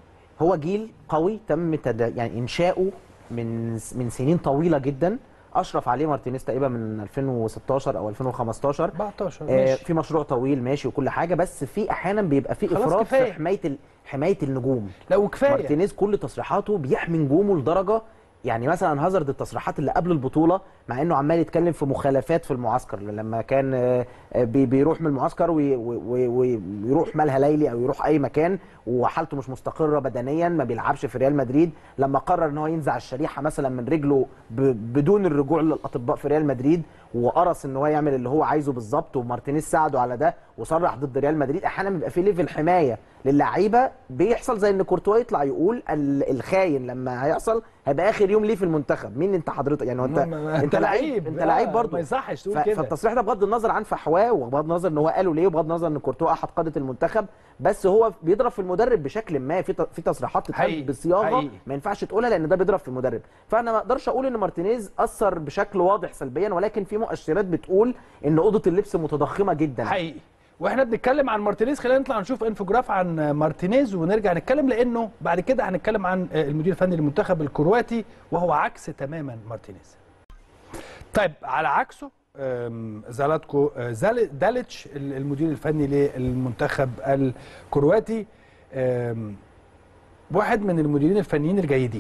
هو جيل قوي تم تد... يعني انشاؤه من س- من سنين طويله جدا اشرف عليه مارتينيز تقريبا من 2016 او 2015 14 آه، ماشي في مشروع طويل ماشي وكل حاجه بس في احيانا بيبقى في خلاص افراط كفاية. في حمايه ال... حمايه النجوم لا وكفايه مارتينيز كل تصريحاته بيحمي نجومه لدرجه يعني مثلا هازارد التصريحات اللي قبل البطوله مع انه عمال يتكلم في مخالفات في المعسكر لما كان آه، آه، بي- بيروح من المعسكر وي- وي- وي- ويروح مالها ليلي او يروح اي مكان وحالته مش مستقره بدنيا ما بيلعبش في ريال مدريد لما قرر ان هو ينزع الشريحه مثلا من رجله ب- بدون الرجوع للاطباء في ريال مدريد وقرص ان هو يعمل اللي هو عايزه بالظبط ومارتينيز ساعده على ده وصرح ضد ريال مدريد احيانا بيبقى في ليفل حمايه للعيبه بيحصل زي ان كورتوا يطلع يقول ال- الخاين لما هيحصل هيبقى اخر يوم ليه في المنتخب مين انت حضرتك يعني هو انت ما- انت لعيب انت لعيب برضه ما يصحش تقول ف- كده فالتصريح ده بغض النظر عن فحواه وبغض النظر ان هو قاله ليه وبغض النظر ان كورتوا احد قاده المنتخب بس هو بيضرب في المدرب بشكل ما في ت- في تصريحات حقيقي، تتقال بصياغه حقيقي. ما ينفعش تقولها لان ده بيضرب في المدرب فانا ما اقدرش اقول ان مارتينيز اثر بشكل واضح سلبيا ولكن في مؤشرات بتقول ان اوضه اللبس متضخمه جدا حقيقي واحنا بنتكلم عن مارتينيز خلينا نطلع نشوف انفوجراف عن مارتينيز ونرجع نتكلم لانه بعد كده هنتكلم عن المدير الفني للمنتخب الكرواتي وهو عكس تماما مارتينيز طيب على عكسه آم، زالاتكو آه، زال- داليتش المدير الفني للمنتخب الكرواتي آم، واحد من المديرين الفنيين الجيدين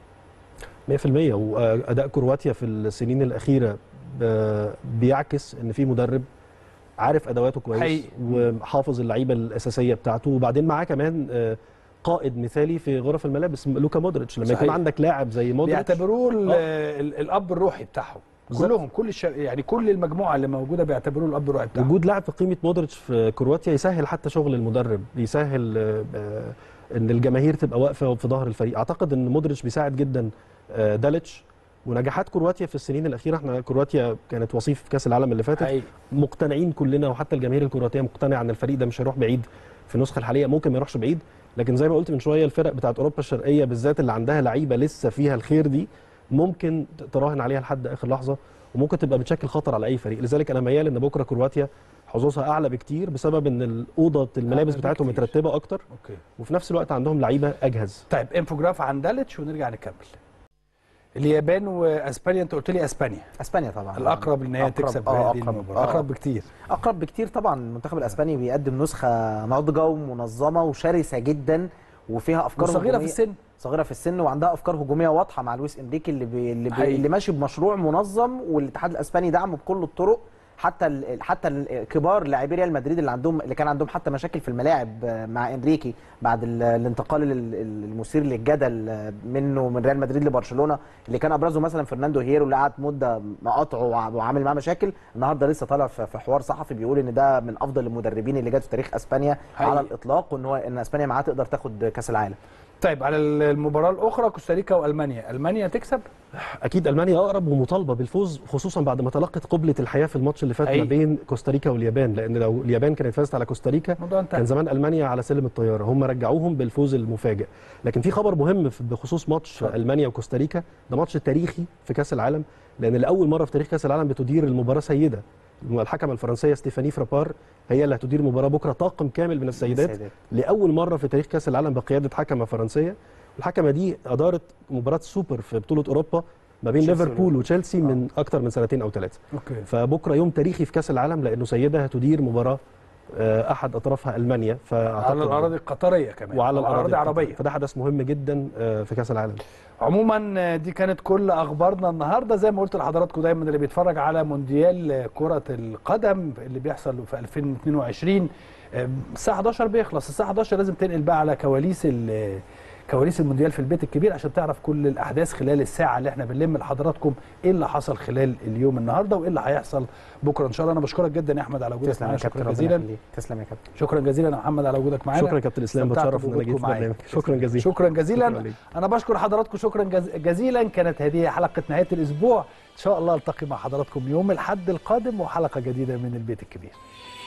100% واداء كرواتيا في السنين الاخيره ب- بيعكس ان في مدرب عارف ادواته كويس حقيقي. وحافظ اللعيبه الاساسيه بتاعته وبعدين معاه كمان آه، قائد مثالي في غرف الملابس لوكا مودريتش لما صحيح. يكون عندك لاعب زي مودريتش بيعتبروه ال- آه. ال- الاب الروحي بتاعهم بالظبط. كلهم كل الش... يعني كل المجموعه اللي موجوده بيعتبروه الاب الروحي بتاعهم وجود لاعب في قيمه مودريتش في كرواتيا يسهل حتى شغل المدرب يسهل آه، آه، ان الجماهير تبقى واقفه في ظهر الفريق اعتقد ان مودريتش بيساعد جدا آه، داليتش ونجاحات كرواتيا في السنين الاخيره احنا كرواتيا كانت وصيف في كاس العالم اللي فاتت حقيقي. مقتنعين كلنا وحتى الجماهير الكرواتيه مقتنعه ان الفريق ده مش هيروح بعيد في النسخه الحاليه ممكن ما يروحش بعيد لكن زي ما قلت من شويه الفرق بتاعت اوروبا الشرقيه بالذات اللي عندها لعيبه لسه فيها الخير دي ممكن تراهن عليها لحد اخر لحظه وممكن تبقى بتشكل خطر على اي فريق لذلك انا ميال ان بكره كرواتيا حظوظها اعلى بكتير بسبب ان الاوضه الملابس أعلى بتاعتهم بكتير. مترتبه اكتر اوكي وفي نفس الوقت عندهم لعيبه اجهز طيب انفوجراف عن داليتش ونرجع نكمل اليابان واسبانيا انت قلت لي اسبانيا اسبانيا طبعا الاقرب ان هي أقرب- تكسب آه، هذه أقرب. المباراه آه. اقرب بكتير اقرب بكتير طبعا المنتخب الاسباني بيقدم نسخه ناضجه ومنظمه وشرسه جدا وفيها افكار وصغيره في هجومية- السن صغيره في السن وعندها افكار هجوميه واضحه مع لويس انريكي اللي بي اللي, بي حقيقي. اللي ماشي بمشروع منظم والاتحاد الاسباني دعمه بكل الطرق حتى ال حتى ال كبار لاعبي ريال مدريد اللي عندهم اللي كان عندهم حتى مشاكل في الملاعب آه، مع انريكي بعد ال- الانتقال ال- ال- المثير للجدل آه، منه من ريال مدريد لبرشلونه اللي كان ابرزه مثلا فرناندو هيرو اللي قعد مده مقاطعه وع- وعامل معاه مشاكل النهارده لسه طالع في في حوار صحفي بيقول ان ده من افضل المدربين اللي جت في تاريخ اسبانيا حقيقي. على الاطلاق وان هو ان اسبانيا معاه تقدر تاخد كاس العالم طيب على المباراه الاخرى كوستاريكا والمانيا المانيا تكسب اكيد المانيا اقرب ومطالبه بالفوز خصوصا بعد ما تلقت قبله الحياه في الماتش اللي فات أي. ما بين كوستاريكا واليابان لان لو اليابان كانت فازت على كوستاريكا الموضوع انتهى كان زمان المانيا على سلم الطياره هم رجعوهم بالفوز المفاجئ لكن في خبر مهم في- بخصوص ماتش اتفضل. المانيا وكوستاريكا ده ماتش تاريخي في كاس العالم لان لاول مره في تاريخ كاس العالم بتدير المباراه سيده الحكمه الفرنسيه ستيفاني فرابار هي اللي هتدير المباراه بكره طاقم كامل من السيدات السيدات. لاول مره في تاريخ كاس العالم بقياده حكمه فرنسيه الحكمه دي ادارت مباراه سوبر في بطوله اوروبا ما بين تشيلسي ليفربول و- وتشيلسي من اكتر من سنتين او ثلاثه اوكي فبكره يوم تاريخي في كاس العالم لانه سيده هتدير مباراه آه، احد اطرافها المانيا فأعتقد- على الاراضي القطريه كمان وعلى أو الاراضي عربيه القطرية. فده حدث مهم جدا آه، في كاس العالم عموما آه، دي كانت كل اخبارنا النهارده زي ما قلت لحضراتكم دايما اللي بيتفرج على مونديال آه، كره القدم اللي بيحصل في 2022 آه، الساعه 11 بيخلص الساعه 11 لازم تنقل بقى على كواليس ال- كواليس المونديال في البيت الكبير عشان تعرف كل الاحداث خلال الساعه اللي احنا بنلم لحضراتكم ايه اللي حصل خلال اليوم النهارده وايه اللي هيحصل بكره ان شاء الله انا بشكرك جدا يا احمد على وجودك تسلم يا معانا كابتن شكرا ربنا جزيلا يخليك. تسلم يا كابتن شكرا جزيلا يا محمد على وجودك معانا شكرا يا كابتن اسلام استمتعت بتشرف ان انا جيت بوجودكم في معايا. برنامج شكرا جزيلا شكرا جزيلا شكرا ليك. انا بشكر حضراتكم شكرا جز- جزيلا كانت هذه حلقه نهايه الاسبوع ان شاء الله التقي مع حضراتكم يوم الاحد القادم وحلقه جديده من البيت الكبير